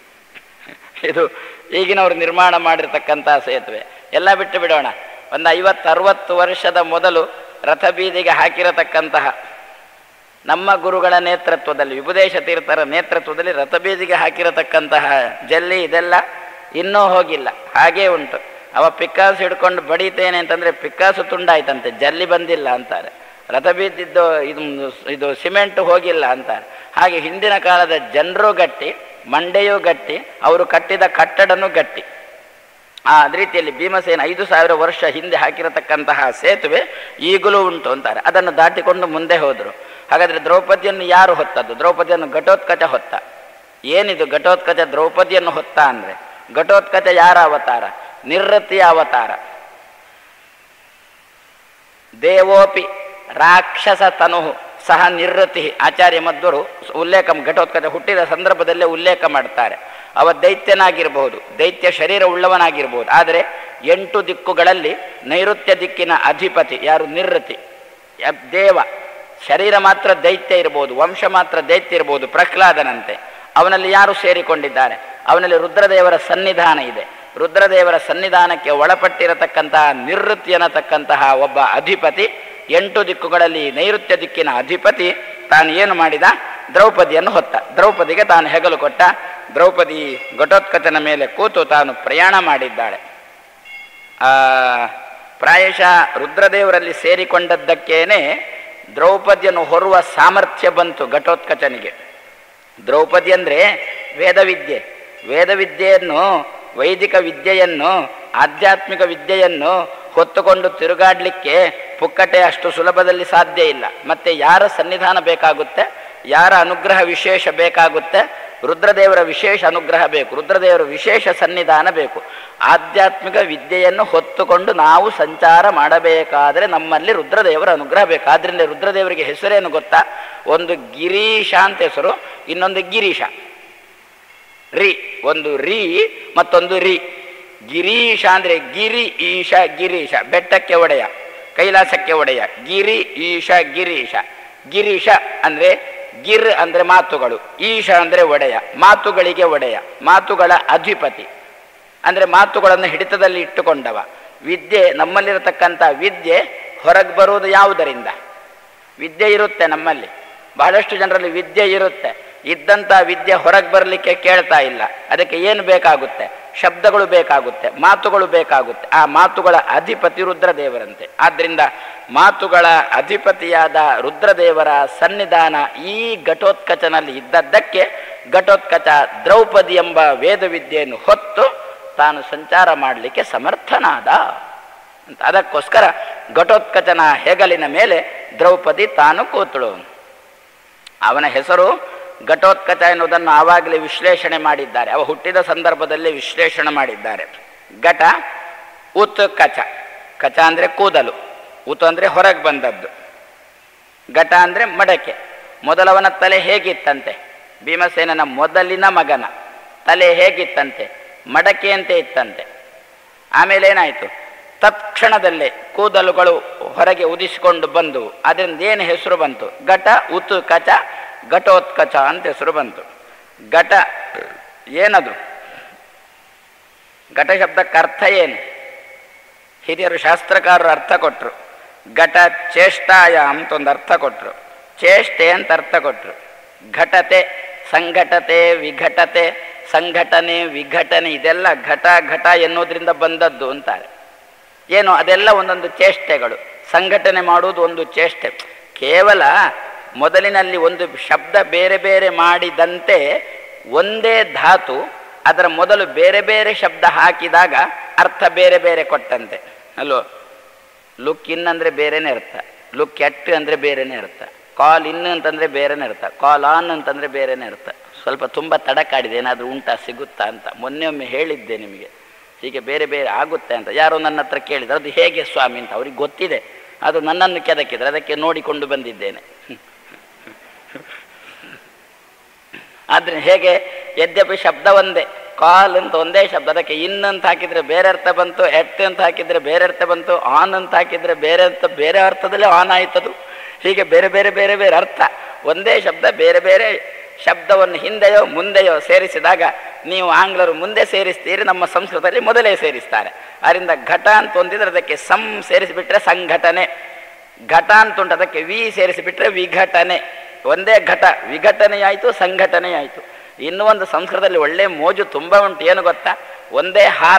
ಇದು ಈಗಿನವರು ನಿರ್ಮಾಣ ಮಾಡಿರ್ತಕ್ಕಂಥ ಸೇತುವೆ ಎಲ್ಲ ಬಿಟ್ಟು ಬಿಡೋಣ ಒಂದು ಐವತ್ತು ಅರವತ್ತು ವರ್ಷದ ಮೊದಲು ರಥಬೀದಿಗೆ ಹಾಕಿರತಕ್ಕಂತಹ ನಮ್ಮ ಗುರುಗಳ ನೇತೃತ್ವದಲ್ಲಿ ವಿಭುದೇಶ ತೀರ್ಥರ ನೇತೃತ್ವದಲ್ಲಿ ರಥಬೀದಿಗೆ ಹಾಕಿರತಕ್ಕಂತಹ ಜಲ್ಲಿ ಇದೆಲ್ಲ ಇನ್ನೂ ಹೋಗಿಲ್ಲ ಹಾಗೇ ಉಂಟು ಅವ ಪಿಕ್ಕಾಸು ಹಿಡ್ಕೊಂಡು ಬಡಿತೇನೆ ಅಂತಂದರೆ ಪಿಕ್ಕಾಸು ತುಂಡಾಯ್ತಂತೆ ಜಲ್ಲಿ ಬಂದಿಲ್ಲ ಅಂತಾರೆ ರಥ ಬಿದ್ದಿದ್ದು ಇದು ಇದು ಸಿಮೆಂಟ್ ಹೋಗಿಲ್ಲ ಅಂತಾರೆ ಹಾಗೆ ಹಿಂದಿನ ಕಾಲದ ಜನರು ಗಟ್ಟಿ ಮಂಡೆಯೂ ಗಟ್ಟಿ ಅವರು ಕಟ್ಟಿದ ಕಟ್ಟಡನೂ ಗಟ್ಟಿ ಆ ಅದೇ ರೀತಿಯಲ್ಲಿ ಭೀಮಸೇನ ಐದು ಸಾವಿರ ವರ್ಷ ಹಿಂದೆ ಹಾಕಿರತಕ್ಕಂತಹ ಸೇತುವೆ ಈಗಲೂ ಉಂಟು ಅಂತಾರೆ ಅದನ್ನು ದಾಟಿಕೊಂಡು ಮುಂದೆ ಹೋದರು ಹಾಗಾದರೆ ದ್ರೌಪದಿಯನ್ನು ಯಾರು ಹೊತ್ತದ್ದು ದ್ರೌಪದಿಯನ್ನು ಘಟೋತ್ಕಚ ಹೊತ್ತ ಏನಿದು ಘಟೋತ್ಕಚ ದ್ರೌಪದಿಯನ್ನು ಹೊತ್ತ ಅಂದರೆ ಘಟೋತ್ಕಚ ಯಾರ ಅವತಾರ ನಿರ್ರತಿಯ ಅವತಾರ ದೇವೋಪಿ ರಾಕ್ಷಸ ತನು ಸಹ ನಿರ್ರತಿ ಆಚಾರ್ಯ ಮಧ್ವರು ಉಲ್ಲೇಖ ಘಟೋತ್ಕಚ ಹುಟ್ಟಿದ ಸಂದರ್ಭದಲ್ಲೇ ಉಲ್ಲೇಖ ಮಾಡ್ತಾರೆ ಅವ ದೈತ್ಯನಾಗಿರಬಹುದು ದೈತ್ಯ ಶರೀರ ಉಳ್ಳವನಾಗಿರ್ಬೋದು ಆದರೆ ಎಂಟು ದಿಕ್ಕುಗಳಲ್ಲಿ ನೈಋತ್ಯ ದಿಕ್ಕಿನ ಅಧಿಪತಿ ಯಾರು ನಿವೃತ್ತಿ ಯ- ದೇವ ಶರೀರ ಮಾತ್ರ ದೈತ್ಯ ಇರಬಹುದು ವಂಶ ಮಾತ್ರ ದೈತ್ಯ ಇರಬಹುದು ಪ್ರಹ್ಲಾದನಂತೆ ಅವನಲ್ಲಿ ಯಾರು ಸೇರಿಕೊಂಡಿದ್ದಾರೆ ಅವನಲ್ಲಿ ರುದ್ರದೇವರ ಸನ್ನಿಧಾನ ಇದೆ ರುದ್ರದೇವರ ಸನ್ನಿಧಾನಕ್ಕೆ ಒಳಪಟ್ಟಿರತಕ್ಕಂತಹ ನಿವೃತ್ತಿ ಅನ್ನತಕ್ಕಂತಹ ಒಬ್ಬ ಅಧಿಪತಿ ಎಂಟು ದಿಕ್ಕುಗಳಲ್ಲಿ ನೈಋತ್ಯ ದಿಕ್ಕಿನ ಅಧಿಪತಿ ತಾನು ಏನು ಮಾಡಿದ ದ್ರೌಪದಿಯನ್ನು ಹೊತ್ತ ದ್ರೌಪದಿಗೆ ತಾನು ಹೆಗಲು ಕೊಟ್ಟ ದ್ರೌಪದಿ ಘಟೋತ್ಕಚನ ಮೇಲೆ ಕೂತು ತಾನು ಪ್ರಯಾಣ ಮಾಡಿದ್ದಾಳೆ ಆ, ಪ್ರಾಯಶಃ ರುದ್ರದೇವರಲ್ಲಿ ಸೇರಿಕೊಂಡದ್ದಕ್ಕೇನೆ ದ್ರೌಪದಿಯನ್ನು ಹೊರುವ ಸಾಮರ್ಥ್ಯ ಬಂತು ಘಟೋತ್ಕಚನಿಗೆ ದ್ರೌಪದಿ ಅಂದರೆ ವೇದವಿದ್ಯೆ ವೇದವಿದ್ಯೆಯನ್ನು ವೈದಿಕ ವಿದ್ಯೆಯನ್ನು ಆಧ್ಯಾತ್ಮಿಕ ವಿದ್ಯೆಯನ್ನು ಹೊತ್ತುಕೊಂಡು ತಿರುಗಾಡಲಿಕ್ಕೆ ಪುಕ್ಕಟೆ ಅಷ್ಟು ಸುಲಭದಲ್ಲಿ ಸಾಧ್ಯ ಇಲ್ಲ ಮತ್ತೆ ಯಾರ ಸನ್ನಿಧಾನ ಬೇಕಾಗುತ್ತೆ ಯಾರ ಅನುಗ್ರಹ ವಿಶೇಷ ಬೇಕಾಗುತ್ತೆ ರುದ್ರದೇವರ ವಿಶೇಷ ಅನುಗ್ರಹ ಬೇಕು ರುದ್ರದೇವರ ವಿಶೇಷ ಸನ್ನಿಧಾನ ಬೇಕು ಆಧ್ಯಾತ್ಮಿಕ ವಿದ್ಯೆಯನ್ನು ಹೊತ್ತುಕೊಂಡು ನಾವು ಸಂಚಾರ ಮಾಡಬೇಕಾದರೆ ನಮ್ಮಲ್ಲಿ ರುದ್ರದೇವರ ಅನುಗ್ರಹ ಬೇಕು ಆದ್ರಿಂದ ರುದ್ರದೇವರಿಗೆ ಹೆಸರೇನು ಗೊತ್ತಾ ಒಂದು ಗಿರೀಶ ಅಂತ ಹೆಸರು ಇನ್ನೊಂದು ಗಿರೀಶ ರಿ ಒಂದು ರಿ ಮತ್ತೊಂದು ರಿ ಗಿರೀಶ ಅಂದ್ರೆ ಗಿರಿ ಈಶ ಗಿರೀಶ ಬೆಟ್ಟಕ್ಕೆ ಒಡೆಯ ಕೈಲಾಸಕ್ಕೆ ಒಡೆಯ ಗಿರಿ ಈಶ ಗಿರೀಶ ಗಿರೀಶ ಅಂದ್ರೆ ಗಿರ್ ಅಂದ್ರೆ ಮಾತುಗಳು ಈಶ ಅಂದ್ರೆ ಒಡೆಯ ಮಾತುಗಳಿಗೆ ಒಡೆಯ ಮಾತುಗಳ ಅಧಿಪತಿ ಅಂದ್ರೆ ಮಾತುಗಳನ್ನು ಹಿಡಿತದಲ್ಲಿ ಇಟ್ಟುಕೊಂಡವ ವಿದ್ಯೆ ನಮ್ಮಲ್ಲಿರತಕ್ಕಂಥ ವಿದ್ಯೆ ಹೊರಗೆ ಬರುವುದು ಯಾವುದರಿಂದ ವಿದ್ಯೆ ಇರುತ್ತೆ ನಮ್ಮಲ್ಲಿ ಬಹಳಷ್ಟು ಜನರಲ್ಲಿ ವಿದ್ಯೆ ಇರುತ್ತೆ ಇದ್ದಂಥ ವಿದ್ಯೆ ಹೊರಗೆ ಬರಲಿಕ್ಕೆ ಕೇಳ್ತಾ ಇಲ್ಲ ಅದಕ್ಕೆ ಏನು ಬೇಕಾಗುತ್ತೆ ಶಬ್ದಗಳು ಬೇಕಾಗುತ್ತೆ ಮಾತುಗಳು ಬೇಕಾಗುತ್ತೆ ಆ ಮಾತುಗಳ ಅಧಿಪತಿ ರುದ್ರದೇವರಂತೆ ಆದ್ರಿಂದ ಮಾತುಗಳ ಅಧಿಪತಿಯಾದ ರುದ್ರದೇವರ ಸನ್ನಿಧಾನ ಈ ಘಟೋತ್ಕಚನಲ್ಲಿ ಇದ್ದದ್ದಕ್ಕೆ ಘಟೋತ್ಕಚ ದ್ರೌಪದಿ ಎಂಬ ವೇದವಿದ್ಯೆಯನ್ನು ಹೊತ್ತು ತಾನು ಸಂಚಾರ ಮಾಡಲಿಕ್ಕೆ ಸಮರ್ಥನಾದ ಅಂತ ಅದಕ್ಕೋಸ್ಕರ ಘಟೋತ್ಕಚನ ಹೆಗಲಿನ ಮೇಲೆ ದ್ರೌಪದಿ ತಾನು ಕೂತಳು ಅವನ ಹೆಸರು ಘಟೋತ್ಕಚ ಎನ್ನುವುದನ್ನು ಆವಾಗಲೇ ವಿಶ್ಲೇಷಣೆ ಮಾಡಿದ್ದಾರೆ ಅವ ಹುಟ್ಟಿದ ಸಂದರ್ಭದಲ್ಲಿ ವಿಶ್ಲೇಷಣೆ ಮಾಡಿದ್ದಾರೆ ಘಟ ಉತ್ ಕಚ ಕಚ ಅಂದರೆ ಕೂದಲು ಉತ್ ಅಂದರೆ ಹೊರಗೆ ಬಂದದ್ದು ಘಟ ಅಂದರೆ ಮಡಕೆ ಮೊದಲವನ ತಲೆ ಹೇಗಿತ್ತಂತೆ ಭೀಮಸೇನನ ಮೊದಲಿನ ಮಗನ ತಲೆ ಹೇಗಿತ್ತಂತೆ ಮಡಕೆಯಂತೆ ಇತ್ತಂತೆ ಆಮೇಲೆ ಏನಾಯಿತು ತತ್ಕ್ಷಣದಲ್ಲೇ ಕೂದಲುಗಳು ಹೊರಗೆ ಉದಿಸಿಕೊಂಡು ಬಂದು ಅದರಿಂದ ಏನು ಹೆಸರು ಬಂತು ಘಟ ಉತು ಕಚ ಘಟೋತ್ಕಚ ಅಂತ ಹೆಸರು ಬಂತು ಘಟ ಏನದು ಘಟ ಶಬ್ದಕ್ಕೆ ಅರ್ಥ ಏನು ಹಿರಿಯರು ಶಾಸ್ತ್ರಕಾರರು ಅರ್ಥ ಕೊಟ್ಟರು ಘಟ ಚೇಷ್ಟಾಯ ಅಂತ ಒಂದು ಅರ್ಥ ಕೊಟ್ಟರು ಚೇಷ್ಟೆ ಅಂತ ಅರ್ಥ ಕೊಟ್ಟರು ಘಟತೆ ಸಂಘಟತೆ ವಿಘಟತೆ ಸಂಘಟನೆ ವಿಘಟನೆ ಇದೆಲ್ಲ ಘಟ ಘಟ ಎನ್ನುವುದರಿಂದ ಬಂದದ್ದು ಅಂತಾರೆ ಏನು ಅದೆಲ್ಲ ಒಂದೊಂದು ಚೇಷ್ಟೆಗಳು ಸಂಘಟನೆ ಮಾಡುವುದು ಒಂದು ಚೇಷ್ಟೆ ಕೇವಲ ಮೊದಲಿನಲ್ಲಿ ಒಂದು ಶಬ್ದ ಬೇರೆ ಬೇರೆ ಮಾಡಿದಂತೆ ಒಂದೇ ಧಾತು ಅದರ ಮೊದಲು ಬೇರೆ ಬೇರೆ ಶಬ್ದ ಹಾಕಿದಾಗ ಅರ್ಥ ಬೇರೆ ಬೇರೆ ಕೊಟ್ಟಂತೆ ಅಲ್ವೋ ಲುಕ್ ಇನ್ ಅಂದರೆ ಬೇರೆನೇ ಅರ್ಥ ಲುಕ್ ಎಟ್ ಅಂದರೆ ಬೇರೆನೇ ಅರ್ಥ ಕಾಲ್ ಇನ್ ಅಂತಂದರೆ ಬೇರೆನೇ ಅರ್ಥ ಕಾಲ್ ಆನ್ ಅಂತಂದರೆ ಬೇರೆನೇ ಅರ್ಥ ಸ್ವಲ್ಪ ತುಂಬ ತಡಕಾಡಿದೆ ಏನಾದರೂ ಉಂಟಾ ಸಿಗುತ್ತಾ ಅಂತ ಮೊನ್ನೆ ಒಮ್ಮೆ ಹೇಳಿದ್ದೆ ನಿಮಗೆ ಹೀಗೆ ಬೇರೆ ಬೇರೆ ಆಗುತ್ತೆ ಅಂತ ಯಾರೋ ನನ್ನ ಹತ್ರ ಕೇಳಿದ್ರು ಅದು ಹೇಗೆ ಸ್ವಾಮಿ ಅಂತ ಅವ್ರಿಗೆ ಗೊತ್ತಿದೆ ಅದು ನನ್ನನ್ನು ಕೆದಕಿದ್ರೆ ಅದಕ್ಕೆ ನೋಡಿಕೊಂಡು ಬಂದಿದ್ದೇನೆ ಆದ್ರೆ ಹೇಗೆ ಯದ್ಯಪಿ ಶಬ್ದ ಒಂದೇ ಕಾಲ್ ಅಂತ ಒಂದೇ ಶಬ್ದ ಅದಕ್ಕೆ ಇನ್ ಅಂತ ಹಾಕಿದ್ರೆ ಬೇರೆ ಅರ್ಥ ಬಂತು ಎಟ್ ಅಂತ ಹಾಕಿದ್ರೆ ಬೇರೆ ಅರ್ಥ ಬಂತು ಆನ್ ಅಂತ ಹಾಕಿದ್ರೆ ಬೇರೆ ಅರ್ಥ ಬೇರೆ ಅರ್ಥದಲ್ಲೇ ಆನ್ ಆಯ್ತದು ಹೀಗೆ ಬೇರೆ ಬೇರೆ ಬೇರೆ ಬೇರೆ ಅರ್ಥ ಒಂದೇ ಶಬ್ದ ಬೇರೆ ಬೇರೆ ಶಬ್ದವನ್ನು ಹಿಂದೆಯೋ ಮುಂದೆಯೋ ಸೇರಿಸಿದಾಗ ನೀವು ಆಂಗ್ಲರು ಮುಂದೆ ಸೇರಿಸ್ತೀರಿ ನಮ್ಮ ಸಂಸ್ಕೃತದಲ್ಲಿ ಮೊದಲೇ ಸೇರಿಸ್ತಾರೆ ಅದರಿಂದ ಘಟ ಅಂತ ಹೊಂದಿದ್ರೆ ಅದಕ್ಕೆ ಸಂ ಸೇರಿಸಿಬಿಟ್ರೆ ಸಂಘಟನೆ ಘಟ ಅಂತ ಉಂಟು ಅದಕ್ಕೆ ವಿ ಸೇರಿಸಿಬಿಟ್ರೆ ವಿಘಟನೆ ಒಂದೇ ಘಟ ವಿಘಟನೆ ಆಯಿತು ಸಂಘಟನೆ ಆಯಿತು ಇನ್ನೂ ಒಂದು ಸಂಸ್ಕೃತದಲ್ಲಿ ಒಳ್ಳೆ ಮೋಜು ತುಂಬ ಉಂಟು ಏನು ಗೊತ್ತಾ ಒಂದೇ ಹಾರ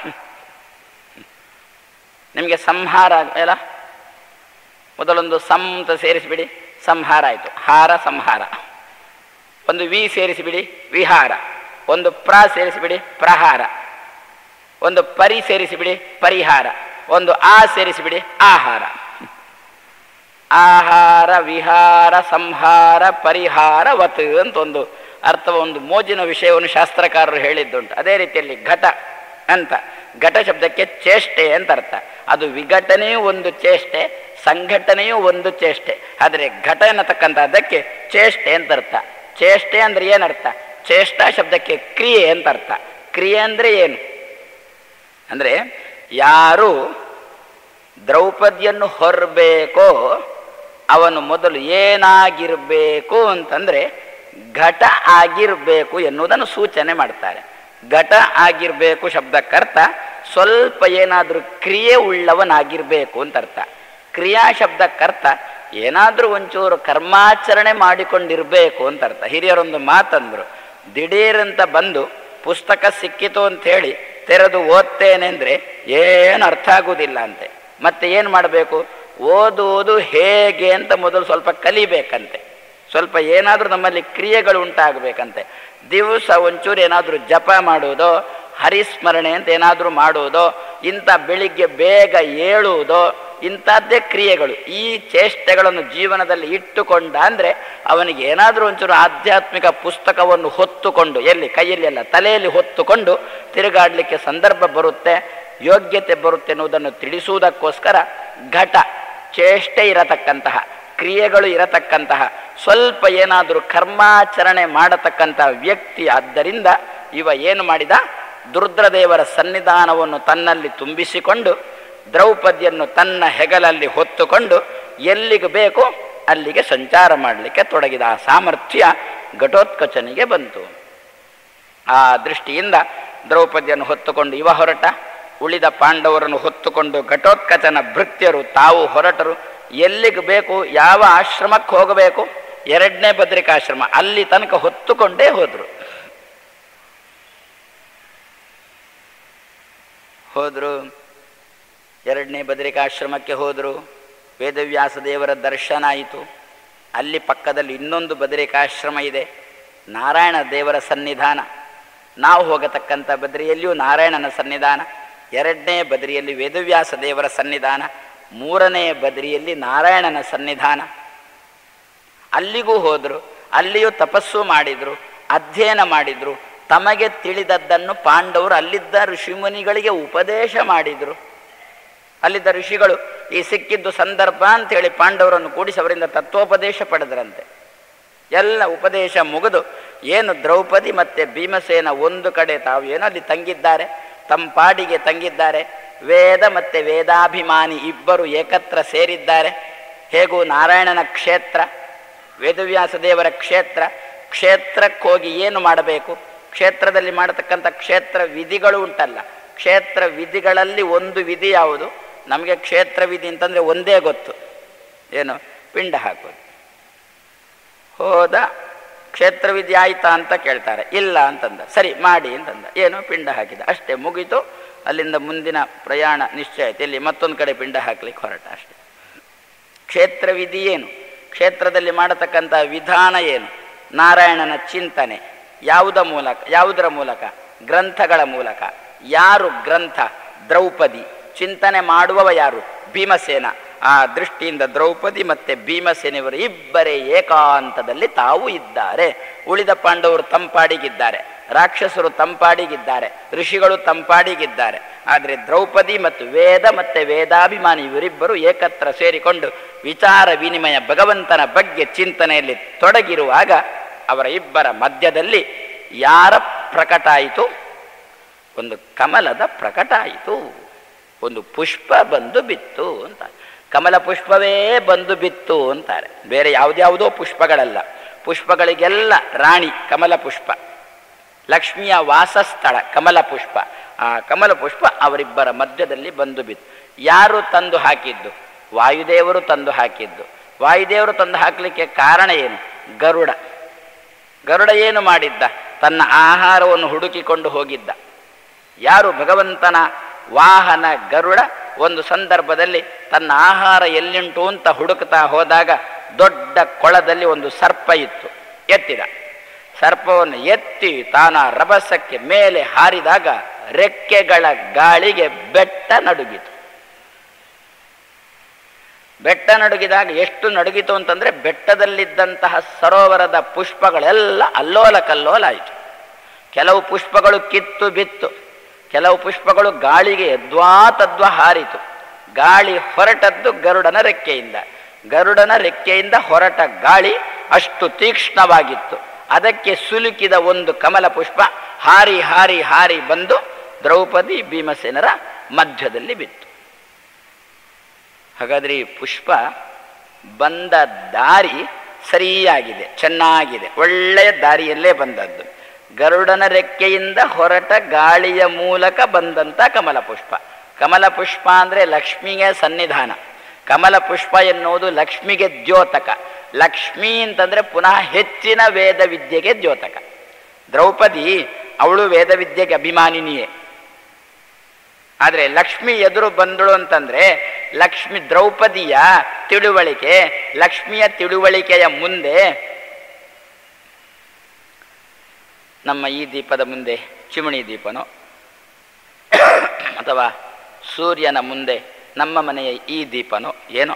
ನಿಮಗೆ ಸಂಹಾರ ಅಲ್ಲ ಮೊದಲೊಂದು ಸಂ ಅಂತ ಸೇರಿಸಿಬಿಡಿ ಸಂಹಾರ ಆಯಿತು ಹಾರ ಸಂಹಾರ ಒಂದು ವಿ ಸೇರಿಸಿಬಿಡಿ ವಿಹಾರ ಒಂದು ಪ್ರ ಸೇರಿಸಿಬಿಡಿ ಪ್ರಹಾರ ಒಂದು ಪರಿ ಸೇರಿಸಿಬಿಡಿ ಪರಿಹಾರ ಒಂದು ಆ ಸೇರಿಸಿಬಿಡಿ ಆಹಾರ ಆಹಾರ ವಿಹಾರ ಸಂಹಾರ ಪರಿಹಾರ ವತ್ ಅಂತ ಒಂದು ಅರ್ಥ ಒಂದು ಮೋಜಿನ ವಿಷಯವನ್ನು ಶಾಸ್ತ್ರಕಾರರು ಹೇಳಿದ್ದುಂಟು ಅದೇ ರೀತಿಯಲ್ಲಿ ಘಟ ಅಂತ ಘಟ ಶಬ್ದಕ್ಕೆ ಚೇಷ್ಟೆ ಅಂತ ಅರ್ಥ ಅದು ವಿಘಟನೆಯೂ ಒಂದು ಚೇಷ್ಟೆ ಸಂಘಟನೆಯೂ ಒಂದು ಚೇಷ್ಟೆ ಆದರೆ ಘಟ ಎನ್ನತಕ್ಕಂಥದ್ದಕ್ಕೆ ಚೇಷ್ಟೆ ಅಂತ ಅರ್ಥ ಚೇಷ್ಟೆ ಅಂದ್ರೆ ಏನರ್ಥ ಚೇಷ್ಟಾ ಶಬ್ದಕ್ಕೆ ಕ್ರಿಯೆ ಅಂತ ಅರ್ಥ ಕ್ರಿಯೆ ಅಂದ್ರೆ ಏನು ಅಂದ್ರೆ ಯಾರು ದ್ರೌಪದಿಯನ್ನು ಹೊರಬೇಕೋ ಅವನು ಮೊದಲು ಏನಾಗಿರಬೇಕು ಅಂತಂದ್ರೆ ಘಟ ಆಗಿರಬೇಕು ಎನ್ನುವುದನ್ನು ಸೂಚನೆ ಮಾಡ್ತಾರೆ ಘಟ ಆಗಿರಬೇಕು ಶಬ್ದಕ್ಕರ್ಥ ಸ್ವಲ್ಪ ಏನಾದರೂ ಕ್ರಿಯೆ ಉಳ್ಳವನಾಗಿರ್ಬೇಕು ಅಂತ ಅರ್ಥ ಕ್ರಿಯಾ ಶಬ್ದಕ್ಕರ್ಥ ಏನಾದರೂ ಒಂಚೂರು ಕರ್ಮಾಚರಣೆ ಮಾಡಿಕೊಂಡಿರ್ಬೇಕು ಅಂತ ಅರ್ಥ ಹಿರಿಯರೊಂದು ಮಾತಂದ್ರು ದಿಢೀರಂತ ಬಂದು ಪುಸ್ತಕ ಸಿಕ್ಕಿತು ಅಂತ ಹೇಳಿ ತೆರೆದು ಓದ್ತೇನೆ ಅಂದರೆ ಏನು ಅರ್ಥ ಆಗುವುದಿಲ್ಲ ಅಂತೆ ಮತ್ತೆ ಏನು ಮಾಡಬೇಕು ಓದುವುದು ಹೇಗೆ ಅಂತ ಮೊದಲು ಸ್ವಲ್ಪ ಕಲಿಬೇಕಂತೆ ಸ್ವಲ್ಪ ಏನಾದರೂ ನಮ್ಮಲ್ಲಿ ಕ್ರಿಯೆಗಳು ಉಂಟಾಗಬೇಕಂತೆ ದಿವಸ ಒಂಚೂರು ಏನಾದರೂ ಜಪ ಮಾಡುವುದೋ ಹರಿಸ್ಮರಣೆ ಅಂತ ಏನಾದರೂ ಮಾಡುವುದೋ ಇಂಥ ಬೆಳಿಗ್ಗೆ ಬೇಗ ಏಳುವುದೋ ಇಂಥದ್ದೇ ಕ್ರಿಯೆಗಳು ಈ ಚೇಷ್ಟೆಗಳನ್ನು ಜೀವನದಲ್ಲಿ ಇಟ್ಟುಕೊಂಡ ಅಂದರೆ ಅವನಿಗೆ ಏನಾದರೂ ಒಂಚೂರು ಆಧ್ಯಾತ್ಮಿಕ ಪುಸ್ತಕವನ್ನು ಹೊತ್ತುಕೊಂಡು ಎಲ್ಲಿ ಕೈಯಲ್ಲಿ ಅಲ್ಲ ತಲೆಯಲ್ಲಿ ಹೊತ್ತುಕೊಂಡು ತಿರುಗಾಡಲಿಕ್ಕೆ ಸಂದರ್ಭ ಬರುತ್ತೆ ಯೋಗ್ಯತೆ ಬರುತ್ತೆ ಎನ್ನುವುದನ್ನು ತಿಳಿಸುವುದಕ್ಕೋಸ್ಕರ ಘಟ ಚೇಷ್ಟೆ ಇರತಕ್ಕಂತಹ ಕ್ರಿಯೆಗಳು ಇರತಕ್ಕಂತಹ ಸ್ವಲ್ಪ ಏನಾದರೂ ಕರ್ಮಾಚರಣೆ ಮಾಡತಕ್ಕಂತಹ ವ್ಯಕ್ತಿ ಆದ್ದರಿಂದ ಇವ ಏನು ಮಾಡಿದ ದುರ್ದ್ರದೇವರ ಸನ್ನಿಧಾನವನ್ನು ತನ್ನಲ್ಲಿ ತುಂಬಿಸಿಕೊಂಡು ದ್ರೌಪದಿಯನ್ನು ತನ್ನ ಹೆಗಲಲ್ಲಿ ಹೊತ್ತುಕೊಂಡು ಎಲ್ಲಿಗೆ ಬೇಕು ಅಲ್ಲಿಗೆ ಸಂಚಾರ ಮಾಡಲಿಕ್ಕೆ ತೊಡಗಿದ ಆ ಸಾಮರ್ಥ್ಯ ಘಟೋತ್ಕಚನಿಗೆ ಬಂತು ಆ ದೃಷ್ಟಿಯಿಂದ ದ್ರೌಪದಿಯನ್ನು ಹೊತ್ತುಕೊಂಡು ಇವ ಹೊರಟ ಉಳಿದ ಪಾಂಡವರನ್ನು ಹೊತ್ತುಕೊಂಡು ಘಟೋತ್ಕಚನ ಭೃತ್ಯರು ತಾವು ಹೊರಟರು ಎಲ್ಲಿಗೆ ಬೇಕು ಯಾವ ಆಶ್ರಮಕ್ಕೆ ಹೋಗಬೇಕು ಎರಡನೇ ಬದ್ರಿಕಾಶ್ರಮ ಅಲ್ಲಿ ತನಕ ಹೊತ್ತುಕೊಂಡೇ ಹೋದರು ಹೋದರು ಎರಡನೇ ಬದರಿಕಾಶ್ರಮಕ್ಕೆ ಹೋದರು ವೇದವ್ಯಾಸ ದೇವರ ದರ್ಶನ ಆಯಿತು ಅಲ್ಲಿ ಪಕ್ಕದಲ್ಲಿ ಇನ್ನೊಂದು ಬದರಿಕಾಶ್ರಮ ಇದೆ ನಾರಾಯಣ ದೇವರ ಸನ್ನಿಧಾನ ನಾವು ಹೋಗತಕ್ಕಂಥ ಬದರಿಯಲ್ಲಿಯೂ ನಾರಾಯಣನ ಸನ್ನಿಧಾನ ಎರಡನೇ ಬದರಿಯಲ್ಲಿ ವೇದವ್ಯಾಸ ದೇವರ ಸನ್ನಿಧಾನ ಮೂರನೇ ಬದರಿಯಲ್ಲಿ ನಾರಾಯಣನ ಸನ್ನಿಧಾನ ಅಲ್ಲಿಗೂ ಹೋದರು ಅಲ್ಲಿಯೂ ತಪಸ್ಸು ಮಾಡಿದರು ಅಧ್ಯಯನ ಮಾಡಿದರು ತಮಗೆ ತಿಳಿದದ್ದನ್ನು ಪಾಂಡವರು ಅಲ್ಲಿದ್ದ ಋಷಿಮುನಿಗಳಿಗೆ ಉಪದೇಶ ಮಾಡಿದರು ಅಲ್ಲಿದ್ದ ಋಷಿಗಳು ಈ ಸಿಕ್ಕಿದ್ದು ಸಂದರ್ಭ ಅಂತೇಳಿ ಪಾಂಡವರನ್ನು ಕೂಡಿಸಿ ಅವರಿಂದ ತತ್ವೋಪದೇಶ ಪಡೆದರಂತೆ ಎಲ್ಲ ಉಪದೇಶ ಮುಗಿದು ಏನು ದ್ರೌಪದಿ ಮತ್ತು ಭೀಮಸೇನ ಒಂದು ಕಡೆ ತಾವು ಏನೋ ಅಲ್ಲಿ ತಂಗಿದ್ದಾರೆ ತಮ್ಮ ಪಾಡಿಗೆ ತಂಗಿದ್ದಾರೆ ವೇದ ಮತ್ತು ವೇದಾಭಿಮಾನಿ ಇಬ್ಬರು ಏಕತ್ರ ಸೇರಿದ್ದಾರೆ ಹೇಗೂ ನಾರಾಯಣನ ಕ್ಷೇತ್ರ ವೇದವ್ಯಾಸ ದೇವರ ಕ್ಷೇತ್ರ ಕ್ಷೇತ್ರಕ್ಕೆ ಹೋಗಿ ಏನು ಮಾಡಬೇಕು ಕ್ಷೇತ್ರದಲ್ಲಿ ಮಾಡತಕ್ಕಂಥ ಕ್ಷೇತ್ರ ವಿಧಿಗಳು ಉಂಟಲ್ಲ ಕ್ಷೇತ್ರ ವಿಧಿಗಳಲ್ಲಿ ಒಂದು ವಿಧಿ ಯಾವುದು ನಮಗೆ ಕ್ಷೇತ್ರ ವಿಧಿ ಅಂತಂದರೆ ಒಂದೇ ಗೊತ್ತು ಏನು ಪಿಂಡ ಹಾಕೋದು ಹೋದ ಕ್ಷೇತ್ರ ವಿಧಿ ಆಯ್ತಾ ಅಂತ ಕೇಳ್ತಾರೆ ಇಲ್ಲ ಅಂತಂದ ಸರಿ ಮಾಡಿ ಅಂತಂದ ಏನು ಪಿಂಡ ಹಾಕಿದ ಅಷ್ಟೇ ಮುಗೀತು ಅಲ್ಲಿಂದ ಮುಂದಿನ ಪ್ರಯಾಣ ನಿಶ್ಚಯ ಆಯ್ತು ಇಲ್ಲಿ ಮತ್ತೊಂದು ಕಡೆ ಪಿಂಡ ಹಾಕ್ಲಿಕ್ಕೆ ಹೊರಟ ಅಷ್ಟೇ ಕ್ಷೇತ್ರ ವಿಧಿ ಏನು ಕ್ಷೇತ್ರದಲ್ಲಿ ಮಾಡತಕ್ಕಂಥ ವಿಧಾನ ಏನು ನಾರಾಯಣನ ಚಿಂತನೆ ಯಾವುದ ಮೂಲಕ ಯಾವುದರ ಮೂಲಕ ಗ್ರಂಥಗಳ ಮೂಲಕ ಯಾರು ಗ್ರಂಥ ದ್ರೌಪದಿ ಚಿಂತನೆ ಮಾಡುವವ ಯಾರು ಭೀಮಸೇನ ಆ ದೃಷ್ಟಿಯಿಂದ ದ್ರೌಪದಿ ಮತ್ತೆ ಭೀಮಸೇನೆಯವರು ಇಬ್ಬರೇ ಏಕಾಂತದಲ್ಲಿ ತಾವು ಇದ್ದಾರೆ ಉಳಿದ ಪಾಂಡವರು ತಂಪಾಡಿಗಿದ್ದಾರೆ ರಾಕ್ಷಸರು ತಂಪಾಡಿಗಿದ್ದಾರೆ ಋಷಿಗಳು ತಂಪಾಡಿಗಿದ್ದಾರೆ ಆದರೆ ದ್ರೌಪದಿ ಮತ್ತು ವೇದ ಮತ್ತು ವೇದಾಭಿಮಾನಿ ಇವರಿಬ್ಬರು ಏಕತ್ರ ಸೇರಿಕೊಂಡು ವಿಚಾರ ವಿನಿಮಯ ಭಗವಂತನ ಬಗ್ಗೆ ಚಿಂತನೆಯಲ್ಲಿ ತೊಡಗಿರುವಾಗ ಅವರ ಇಬ್ಬರ ಮಧ್ಯದಲ್ಲಿ ಯಾರ ಪ್ರಕಟ ಆಯಿತು ಒಂದು ಕಮಲದ ಪ್ರಕಟ ಆಯಿತು ಒಂದು ಪುಷ್ಪ ಬಂದು ಬಿತ್ತು ಅಂತ ಕಮಲ ಪುಷ್ಪವೇ ಬಂದು ಬಿತ್ತು ಅಂತಾರೆ ಬೇರೆ ಯಾವುದ್ಯಾವುದೋ ಪುಷ್ಪಗಳಲ್ಲ ಪುಷ್ಪಗಳಿಗೆಲ್ಲ ರಾಣಿ ಕಮಲ ಪುಷ್ಪ ಲಕ್ಷ್ಮಿಯ ವಾಸಸ್ಥಳ ಕಮಲ ಪುಷ್ಪ ಆ ಕಮಲ ಪುಷ್ಪ ಅವರಿಬ್ಬರ ಮಧ್ಯದಲ್ಲಿ ಬಂದು ಬಿತ್ತು ಯಾರು ತಂದು ಹಾಕಿದ್ದು ವಾಯುದೇವರು ತಂದು ಹಾಕಿದ್ದು ವಾಯುದೇವರು ತಂದು ಹಾಕಲಿಕ್ಕೆ ಕಾರಣ ಏನು ಗರುಡ ಗರುಡ ಏನು ಮಾಡಿದ್ದ ತನ್ನ ಆಹಾರವನ್ನು ಹುಡುಕಿಕೊಂಡು ಹೋಗಿದ್ದ ಯಾರು ಭಗವಂತನ ವಾಹನ ಗರುಡ ಒಂದು ಸಂದರ್ಭದಲ್ಲಿ ತನ್ನ ಆಹಾರ ಎಲ್ಲಿಂಟು ಅಂತ ಹುಡುಕ್ತಾ ಹೋದಾಗ ದೊಡ್ಡ ಕೊಳದಲ್ಲಿ ಒಂದು ಸರ್ಪ ಇತ್ತು ಎತ್ತಿದ ಸರ್ಪವನ್ನು ಎತ್ತಿ ತಾನ ರಭಸಕ್ಕೆ ಮೇಲೆ ಹಾರಿದಾಗ ರೆಕ್ಕೆಗಳ ಗಾಳಿಗೆ ಬೆಟ್ಟ ನಡುಗಿತು ಬೆಟ್ಟ ನಡುಗಿದಾಗ ಎಷ್ಟು ನಡುಗಿತು ಅಂತಂದ್ರೆ ಬೆಟ್ಟದಲ್ಲಿದ್ದಂತಹ ಸರೋವರದ ಪುಷ್ಪಗಳೆಲ್ಲ ಅಲ್ಲೋಲ ಕಲ್ಲೋಲ ಆಯಿತು ಕೆಲವು ಪುಷ್ಪಗಳು ಕಿತ್ತು ಬಿತ್ತು ಕೆಲವು ಪುಷ್ಪಗಳು ಗಾಳಿಗೆ ಎದ್ವಾ ತದ್ವಾ ಹಾರಿತು ಗಾಳಿ ಹೊರಟದ್ದು ಗರುಡನ ರೆಕ್ಕೆಯಿಂದ ಗರುಡನ ರೆಕ್ಕೆಯಿಂದ ಹೊರಟ ಗಾಳಿ ಅಷ್ಟು ತೀಕ್ಷ್ಣವಾಗಿತ್ತು ಅದಕ್ಕೆ ಸುಲುಕಿದ ಒಂದು ಕಮಲ ಪುಷ್ಪ ಹಾರಿ ಹಾರಿ ಹಾರಿ ಬಂದು ದ್ರೌಪದಿ ಭೀಮಸೇನರ ಮಧ್ಯದಲ್ಲಿ ಬಿತ್ತು ಹಾಗಾದ್ರೆ ಈ ಪುಷ್ಪ ಬಂದ ದಾರಿ ಸರಿಯಾಗಿದೆ ಚೆನ್ನಾಗಿದೆ ಒಳ್ಳೆಯ ದಾರಿಯಲ್ಲೇ ಬಂದದ್ದು ಗರುಡನ ರೆಕ್ಕೆಯಿಂದ ಹೊರಟ ಗಾಳಿಯ ಮೂಲಕ ಬಂದಂತ ಕಮಲ ಪುಷ್ಪ ಕಮಲ ಪುಷ್ಪ ಅಂದ್ರೆ ಲಕ್ಷ್ಮಿಗೆ ಸನ್ನಿಧಾನ ಕಮಲ ಪುಷ್ಪ ಎನ್ನುವುದು ಲಕ್ಷ್ಮಿಗೆ ದ್ಯೋತಕ ಲಕ್ಷ್ಮಿ ಅಂತಂದ್ರೆ ಪುನಃ ಹೆಚ್ಚಿನ ವೇದ ವಿದ್ಯೆಗೆ ದ್ಯೋತಕ ದ್ರೌಪದಿ ಅವಳು ವೇದ ವಿದ್ಯೆಗೆ ಅಭಿಮಾನಿನಿಯೇ ಆದ್ರೆ ಲಕ್ಷ್ಮಿ ಎದುರು ಬಂದಳು ಅಂತಂದ್ರೆ ಲಕ್ಷ್ಮಿ ದ್ರೌಪದಿಯ ತಿಳುವಳಿಕೆ ಲಕ್ಷ್ಮಿಯ ತಿಳುವಳಿಕೆಯ ಮುಂದೆ ನಮ್ಮ ಈ ದೀಪದ ಮುಂದೆ ಚಿಮಣಿ ದೀಪನೋ ಅಥವಾ ಸೂರ್ಯನ ಮುಂದೆ ನಮ್ಮ ಮನೆಯ ಈ ದೀಪನೋ ಏನೋ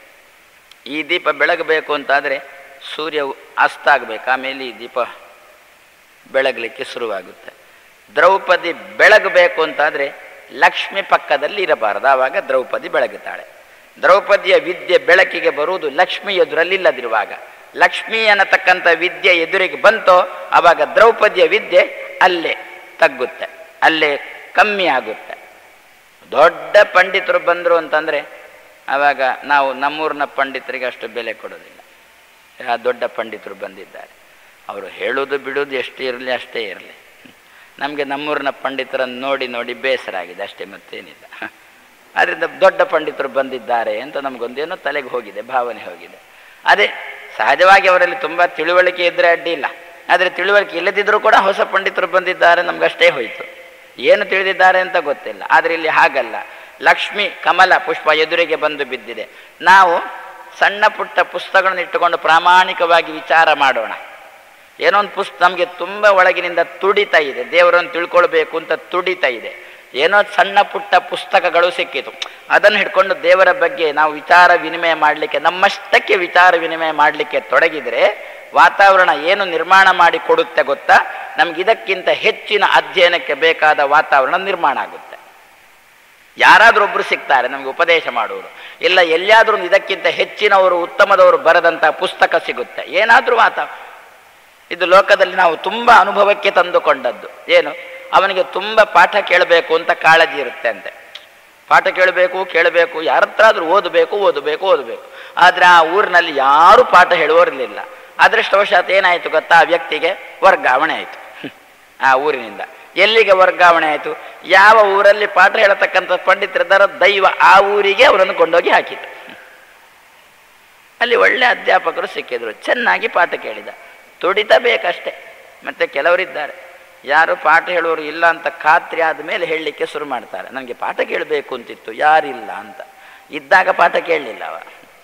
ಈ ದೀಪ ಬೆಳಗಬೇಕು ಅಂತಾದರೆ ಸೂರ್ಯ ಅಸ್ತಾಗಬೇಕು ಆಮೇಲೆ ಈ ದೀಪ ಬೆಳಗಲಿಕ್ಕೆ ಶುರುವಾಗುತ್ತೆ ದ್ರೌಪದಿ ಬೆಳಗಬೇಕು ಅಂತಾದರೆ ಲಕ್ಷ್ಮಿ ಪಕ್ಕದಲ್ಲಿ ಇರಬಾರದು ಆವಾಗ ದ್ರೌಪದಿ ಬೆಳಗುತ್ತಾಳೆ ದ್ರೌಪದಿಯ ವಿದ್ಯೆ ಬೆಳಕಿಗೆ ಬರುವುದು ಲಕ್ಷ್ಮಿ ಎದುರಲ್ಲಿಲ್ಲದಿರುವಾಗ ಲಕ್ಷ್ಮಿ ಅನ್ನತಕ್ಕಂಥ ವಿದ್ಯೆ ಎದುರಿಗೆ ಬಂತೋ ಆವಾಗ ದ್ರೌಪದಿಯ ವಿದ್ಯೆ ಅಲ್ಲೇ ತಗ್ಗುತ್ತೆ ಅಲ್ಲೇ ಕಮ್ಮಿ ಆಗುತ್ತೆ ದೊಡ್ಡ ಪಂಡಿತರು ಬಂದರು ಅಂತಂದರೆ ಆವಾಗ ನಾವು ನಮ್ಮೂರಿನ ಪಂಡಿತರಿಗೆ ಅಷ್ಟು ಬೆಲೆ ಕೊಡೋದಿಲ್ಲ ಆ ದೊಡ್ಡ ಪಂಡಿತರು ಬಂದಿದ್ದಾರೆ ಅವರು ಹೇಳೋದು ಬಿಡೋದು ಎಷ್ಟು ಇರಲಿ ಅಷ್ಟೇ ಇರಲಿ ನಮಗೆ ನಮ್ಮೂರಿನ ಪಂಡಿತರನ್ನು ನೋಡಿ ನೋಡಿ ಬೇಸರ ಆಗಿದೆ ಅಷ್ಟೇ ಮತ್ತೇನಿಲ್ಲ ಅದರಿಂದ ದೊಡ್ಡ ಪಂಡಿತರು ಬಂದಿದ್ದಾರೆ ಅಂತ ನಮಗೊಂದೇನೋ ತಲೆಗೆ ಹೋಗಿದೆ ಭಾವನೆ ಹೋಗಿದೆ ಅದೇ ಸಹಜವಾಗಿ ಅವರಲ್ಲಿ ತುಂಬ ತಿಳುವಳಿಕೆ ಇದ್ದರೆ ಅಡ್ಡಿ ಇಲ್ಲ ಆದರೆ ತಿಳುವಳಿಕೆ ಇಲ್ಲದಿದ್ದರೂ ಕೂಡ ಹೊಸ ಪಂಡಿತರು ಬಂದಿದ್ದಾರೆ ನಮಗಷ್ಟೇ ಹೋಯಿತು ಏನು ತಿಳಿದಿದ್ದಾರೆ ಅಂತ ಗೊತ್ತಿಲ್ಲ ಆದರೆ ಇಲ್ಲಿ ಹಾಗಲ್ಲ ಲಕ್ಷ್ಮಿ ಕಮಲ ಪುಷ್ಪ ಎದುರಿಗೆ ಬಂದು ಬಿದ್ದಿದೆ ನಾವು ಸಣ್ಣ ಪುಟ್ಟ ಪುಸ್ತಕಗಳನ್ನು ಇಟ್ಟುಕೊಂಡು ಪ್ರಾಮಾಣಿಕವಾಗಿ ವಿಚಾರ ಮಾಡೋಣ ಏನೋ ಒಂದು ಪುಸ್ತ ನಮಗೆ ತುಂಬ ಒಳಗಿನಿಂದ ತುಡಿತಾ ಇದೆ ದೇವರನ್ನು ತಿಳ್ಕೊಳ್ಬೇಕು ಅಂತ ತುಡಿತಾ ಇದೆ ಏನೋ ಸಣ್ಣ ಪುಟ್ಟ ಪುಸ್ತಕಗಳು ಸಿಕ್ಕಿತು ಅದನ್ನು ಹಿಡ್ಕೊಂಡು ದೇವರ ಬಗ್ಗೆ ನಾವು ವಿಚಾರ ವಿನಿಮಯ ಮಾಡಲಿಕ್ಕೆ ನಮ್ಮಷ್ಟಕ್ಕೆ ವಿಚಾರ ವಿನಿಮಯ ಮಾಡಲಿಕ್ಕೆ ತೊಡಗಿದರೆ ವಾತಾವರಣ ಏನು ನಿರ್ಮಾಣ ಮಾಡಿ ಕೊಡುತ್ತೆ ಗೊತ್ತಾ ನಮ್ಗೆ ಇದಕ್ಕಿಂತ ಹೆಚ್ಚಿನ ಅಧ್ಯಯನಕ್ಕೆ ಬೇಕಾದ ವಾತಾವರಣ ನಿರ್ಮಾಣ ಆಗುತ್ತೆ ಯಾರಾದರೂ ಒಬ್ರು ಸಿಗ್ತಾರೆ ನಮಗೆ ಉಪದೇಶ ಮಾಡುವರು ಇಲ್ಲ ಎಲ್ಲಿಯಾದ್ರೂ ಇದಕ್ಕಿಂತ ಹೆಚ್ಚಿನವರು ಉತ್ತಮದವರು ಬರೆದಂಥ ಪುಸ್ತಕ ಸಿಗುತ್ತೆ ಏನಾದರೂ ವಾತಾವರಣ ಇದು ಲೋಕದಲ್ಲಿ ನಾವು ತುಂಬ ಅನುಭವಕ್ಕೆ ತಂದುಕೊಂಡದ್ದು ಏನು ಅವನಿಗೆ ತುಂಬ ಪಾಠ ಕೇಳಬೇಕು ಅಂತ ಕಾಳಜಿ ಇರುತ್ತೆ ಅಂತೆ ಪಾಠ ಕೇಳಬೇಕು ಕೇಳಬೇಕು ಯಾರ ಹತ್ರ ಆದ್ರೂ ಓದಬೇಕು ಓದಬೇಕು ಓದಬೇಕು ಆದರೆ ಆ ಊರಿನಲ್ಲಿ ಯಾರೂ ಪಾಠ ಹೇಳುವರಿರಲಿಲ್ಲ ಅದೃಷ್ಟವಶಾತ್ ಏನಾಯಿತು ಗೊತ್ತಾ ಆ ವ್ಯಕ್ತಿಗೆ ವರ್ಗಾವಣೆ ಆಯಿತು ಆ ಊರಿನಿಂದ ಎಲ್ಲಿಗೆ ವರ್ಗಾವಣೆ ಆಯಿತು ಯಾವ ಊರಲ್ಲಿ ಪಾಠ ಹೇಳತಕ್ಕಂಥ ಪಂಡಿತರಿದ್ದಾರೋ ದೈವ ಆ ಊರಿಗೆ ಅವರನ್ನು ಕೊಂಡೋಗಿ ಹಾಕಿತು ಅಲ್ಲಿ ಒಳ್ಳೆ ಅಧ್ಯಾಪಕರು ಸಿಕ್ಕಿದ್ರು ಚೆನ್ನಾಗಿ ಪಾಠ ಕೇಳಿದ ತುಡಿತ ಬೇಕಷ್ಟೆ ಮತ್ತೆ ಕೆಲವರಿದ್ದಾರೆ ಯಾರು ಪಾಠ ಹೇಳೋರು ಇಲ್ಲ ಅಂತ ಖಾತ್ರಿ ಆದಮೇಲೆ ಹೇಳಲಿಕ್ಕೆ ಶುರು ಮಾಡ್ತಾರೆ ನನಗೆ ಪಾಠ ಕೇಳಬೇಕು ಅಂತಿತ್ತು ಯಾರಿಲ್ಲ ಅಂತ ಇದ್ದಾಗ ಪಾಠ ಕೇಳಲಿಲ್ಲ ಅವ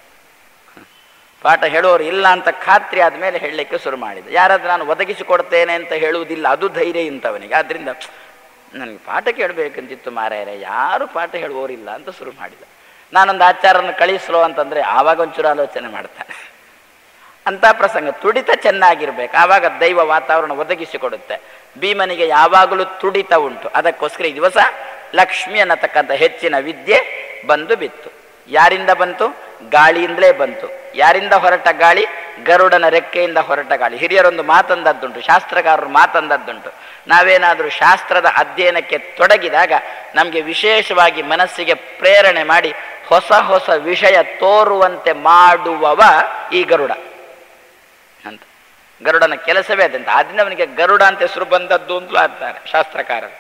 ಪಾಠ ಹೇಳೋರು ಇಲ್ಲ ಅಂತ ಖಾತ್ರಿ ಆದಮೇಲೆ ಹೇಳಲಿಕ್ಕೆ ಶುರು ಮಾಡಿದ ಯಾರಾದ್ರೂ ನಾನು ಒದಗಿಸಿಕೊಡ್ತೇನೆ ಅಂತ ಹೇಳುವುದಿಲ್ಲ ಅದು ಧೈರ್ಯ ಇಂಥವನಿಗೆ ಆದ್ದರಿಂದ ನನಗೆ ಪಾಠ ಕೇಳಬೇಕಂತಿತ್ತು ಮಾರಾಯರೆ ಯಾರು ಪಾಠ ಹೇಳುವವರಿಲ್ಲ ಅಂತ ಶುರು ಮಾಡಿದ ನಾನೊಂದು ಆಚಾರನ ಕಳಿಸ್ಲೋ ಅಂತಂದರೆ ಆವಾಗ ಒಂಚೂರು ಆಲೋಚನೆ ಮಾಡ್ತಾನೆ ಅಂಥ ಪ್ರಸಂಗ ತುಡಿತ ಚೆನ್ನಾಗಿರ್ಬೇಕು ಆವಾಗ ದೈವ ವಾತಾವರಣ ಒದಗಿಸಿಕೊಡುತ್ತೆ ಭೀಮನಿಗೆ ಯಾವಾಗಲೂ ತುಡಿತ ಉಂಟು ಅದಕ್ಕೋಸ್ಕರ ಈ ದಿವಸ ಲಕ್ಷ್ಮಿ ಅನ್ನತಕ್ಕಂಥ ಹೆಚ್ಚಿನ ವಿದ್ಯೆ ಬಂದು ಬಿತ್ತು ಯಾರಿಂದ ಬಂತು ಗಾಳಿಯಿಂದಲೇ ಬಂತು ಯಾರಿಂದ ಹೊರಟ ಗಾಳಿ ಗರುಡನ ರೆಕ್ಕೆಯಿಂದ ಹೊರಟ ಗಾಳಿ ಹಿರಿಯರೊಂದು ಮಾತಂದದ್ದುಂಟು ಶಾಸ್ತ್ರಕಾರರು ಮಾತಂದದ್ದುಂಟು ನಾವೇನಾದರೂ ಶಾಸ್ತ್ರದ ಅಧ್ಯಯನಕ್ಕೆ ತೊಡಗಿದಾಗ ನಮಗೆ ವಿಶೇಷವಾಗಿ ಮನಸ್ಸಿಗೆ ಪ್ರೇರಣೆ ಮಾಡಿ ಹೊಸ ಹೊಸ ವಿಷಯ ತೋರುವಂತೆ ಮಾಡುವವ ಈ ಗರುಡ ಅಂತ ಗರುಡನ ಕೆಲಸವೇ ಅದಂತ ಆದ್ರಿಂದ ಅವನಿಗೆ ಗರುಡ ಅಂತ ಹೆಸರು ಬಂದದ್ದು ಅಂತಲೂ ಅಂತಾರೆ ಶಾಸ್ತ್ರಕಾರರು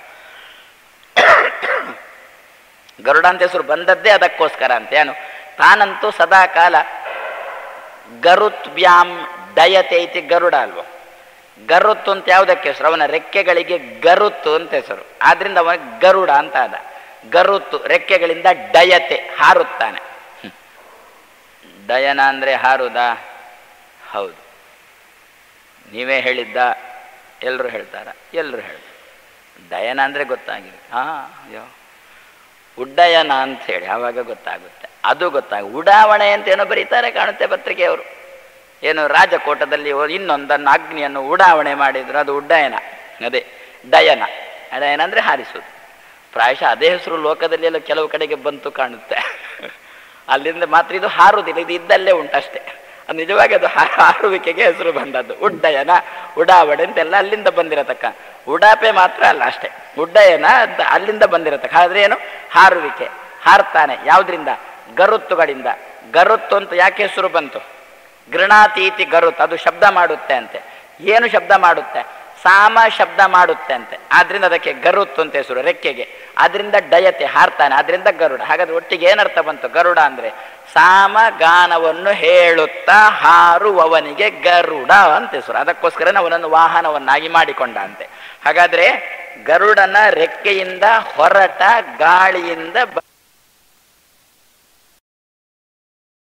ಗರುಡ ಅಂತ ಹೆಸರು ಬಂದದ್ದೇ ಅದಕ್ಕೋಸ್ಕರ ಅಂತ ಏನು ತಾನಂತೂ ಸದಾ ಕಾಲ ಗರುತ್ವ್ಯಾಂ ಡಯತೆ ಐತಿ ಗರುಡ ಅಲ್ವ ಗರುತ್ತು ಅಂತ ಯಾವುದಕ್ಕೆ ಹೆಸರು ಅವನ ರೆಕ್ಕೆಗಳಿಗೆ ಗರುತ್ತು ಅಂತ ಹೆಸರು ಆದ್ರಿಂದ ಅವನ ಗರುಡ ಅಂತ ಅದ ಗರುತ್ತು ರೆಕ್ಕೆಗಳಿಂದ ಡಯತೆ ಹಾರುತ್ತಾನೆ ಹ್ಮ್. ಡಯನ ಅಂದ್ರೆ ಹಾರುದಾ ಹೌದು ನೀವೇ ಹೇಳಿದ್ದ ಎಲ್ಲರೂ ಹೇಳ್ತಾರ ಎಲ್ಲರೂ ಹೇಳ್ತಾರೆ ಡಯನ ಅಂದರೆ ಗೊತ್ತಾಗಿದೆ ಹಾಂ ಅಯ್ಯೋ ಉಡ್ಡಯನ ಅಂತ ಹೇಳಿ ಆವಾಗ ಗೊತ್ತಾಗುತ್ತೆ ಅದು ಗೊತ್ತಾಗ ಉಡಾವಣೆ ಅಂತ ಏನೋ ಬರೀತಾರೆ ಕಾಣುತ್ತೆ ಪತ್ರಿಕೆಯವರು ಏನು ರಾಜಕೋಟದಲ್ಲಿ ಒ- ಇನ್ನೊಂದನ್ನು ಅಗ್ನಿಯನ್ನು ಉಡಾವಣೆ ಮಾಡಿದ್ರು ಅದು ಉಡ್ಡಯನ ಅದೇ ಡಯನ ಡಯನ ಅಂದರೆ ಹಾರಿಸೋದು ಪ್ರಾಯಶಃ ಅದೇ ಹೆಸರು ಲೋಕದಲ್ಲಿ ಎಲ್ಲ ಕೆಲವು ಕಡೆಗೆ ಬಂತು ಕಾಣುತ್ತೆ ಅಲ್ಲಿಂದ ಮಾತ್ರ ಇದು ಹಾರುವುದಿಲ್ಲ ಇದು ಇದ್ದಲ್ಲೇ ಉಂಟಷ್ಟೇ ಅದು ನಿಜವಾಗಿ ಅದು ಹಾ- ಹಾರುವಿಕೆಗೆ ಹೆಸರು ಬಂದದ್ದು ಉಡ್ಡಯನ ಉಡಾವಣೆ ಅಂತೆಲ್ಲ ಅಲ್ಲಿಂದ ಬಂದಿರತಕ್ಕ ಉಡಾಪೆ ಮಾತ್ರ ಅಲ್ಲ ಅಷ್ಟೇ ಉಡ್ಡಯನ ಅಂತ ಅಲ್ಲಿಂದ ಬಂದಿರತಕ್ಕ ಆದ್ರೆ ಏನು ಹಾರುವಿಕೆ ಹಾರ್ತಾನೆ ಯಾವುದರಿಂದ ಗರುತ್ತುಗಳಿಂದ ಗರುತ್ತು ಅಂತ ಯಾಕೆ ಹೆಸರು ಬಂತು ಗೃಣಾತೀತಿ ಗರುತ್ ಅದು ಶಬ್ದ ಮಾಡುತ್ತೆ ಅಂತೆ ಏನು ಶಬ್ದ ಮಾಡುತ್ತೆ ಸಾಮ ಶಬ್ದ ಮಾಡುತ್ತೆ ಅಂತೆ ಆದ್ರಿಂದ ಅದಕ್ಕೆ ಗರುತ್ತು ಅಂತ ಹೆಸರು ರೆಕ್ಕೆಗೆ ಆದ್ರಿಂದ ಡಯತೆ ಹಾರ್ತಾನೆ ಆದ್ರಿಂದ ಗರುಡ ಹಾಗಾದ್ರೆ ಒಟ್ಟಿಗೆ ಏನರ್ಥ ಬಂತು ಗರುಡ ಅಂದ್ರೆ ಸಾಮ ಗಾನವನ್ನು ಹೇಳುತ್ತಾ ಹಾರುವವನಿಗೆ ಗರುಡ ಅಂತ ಹೆಸರು ಅದಕ್ಕೋಸ್ಕರ ಅವನನ್ನು ವಾಹನವನ್ನಾಗಿ ಮಾಡಿಕೊಂಡ ಅಂತೆ ಹಾಗಾದ್ರೆ ಗರುಡನ ರೆಕ್ಕೆಯಿಂದ ಹೊರಟ ಗಾಳಿಯಿಂದ ಬ-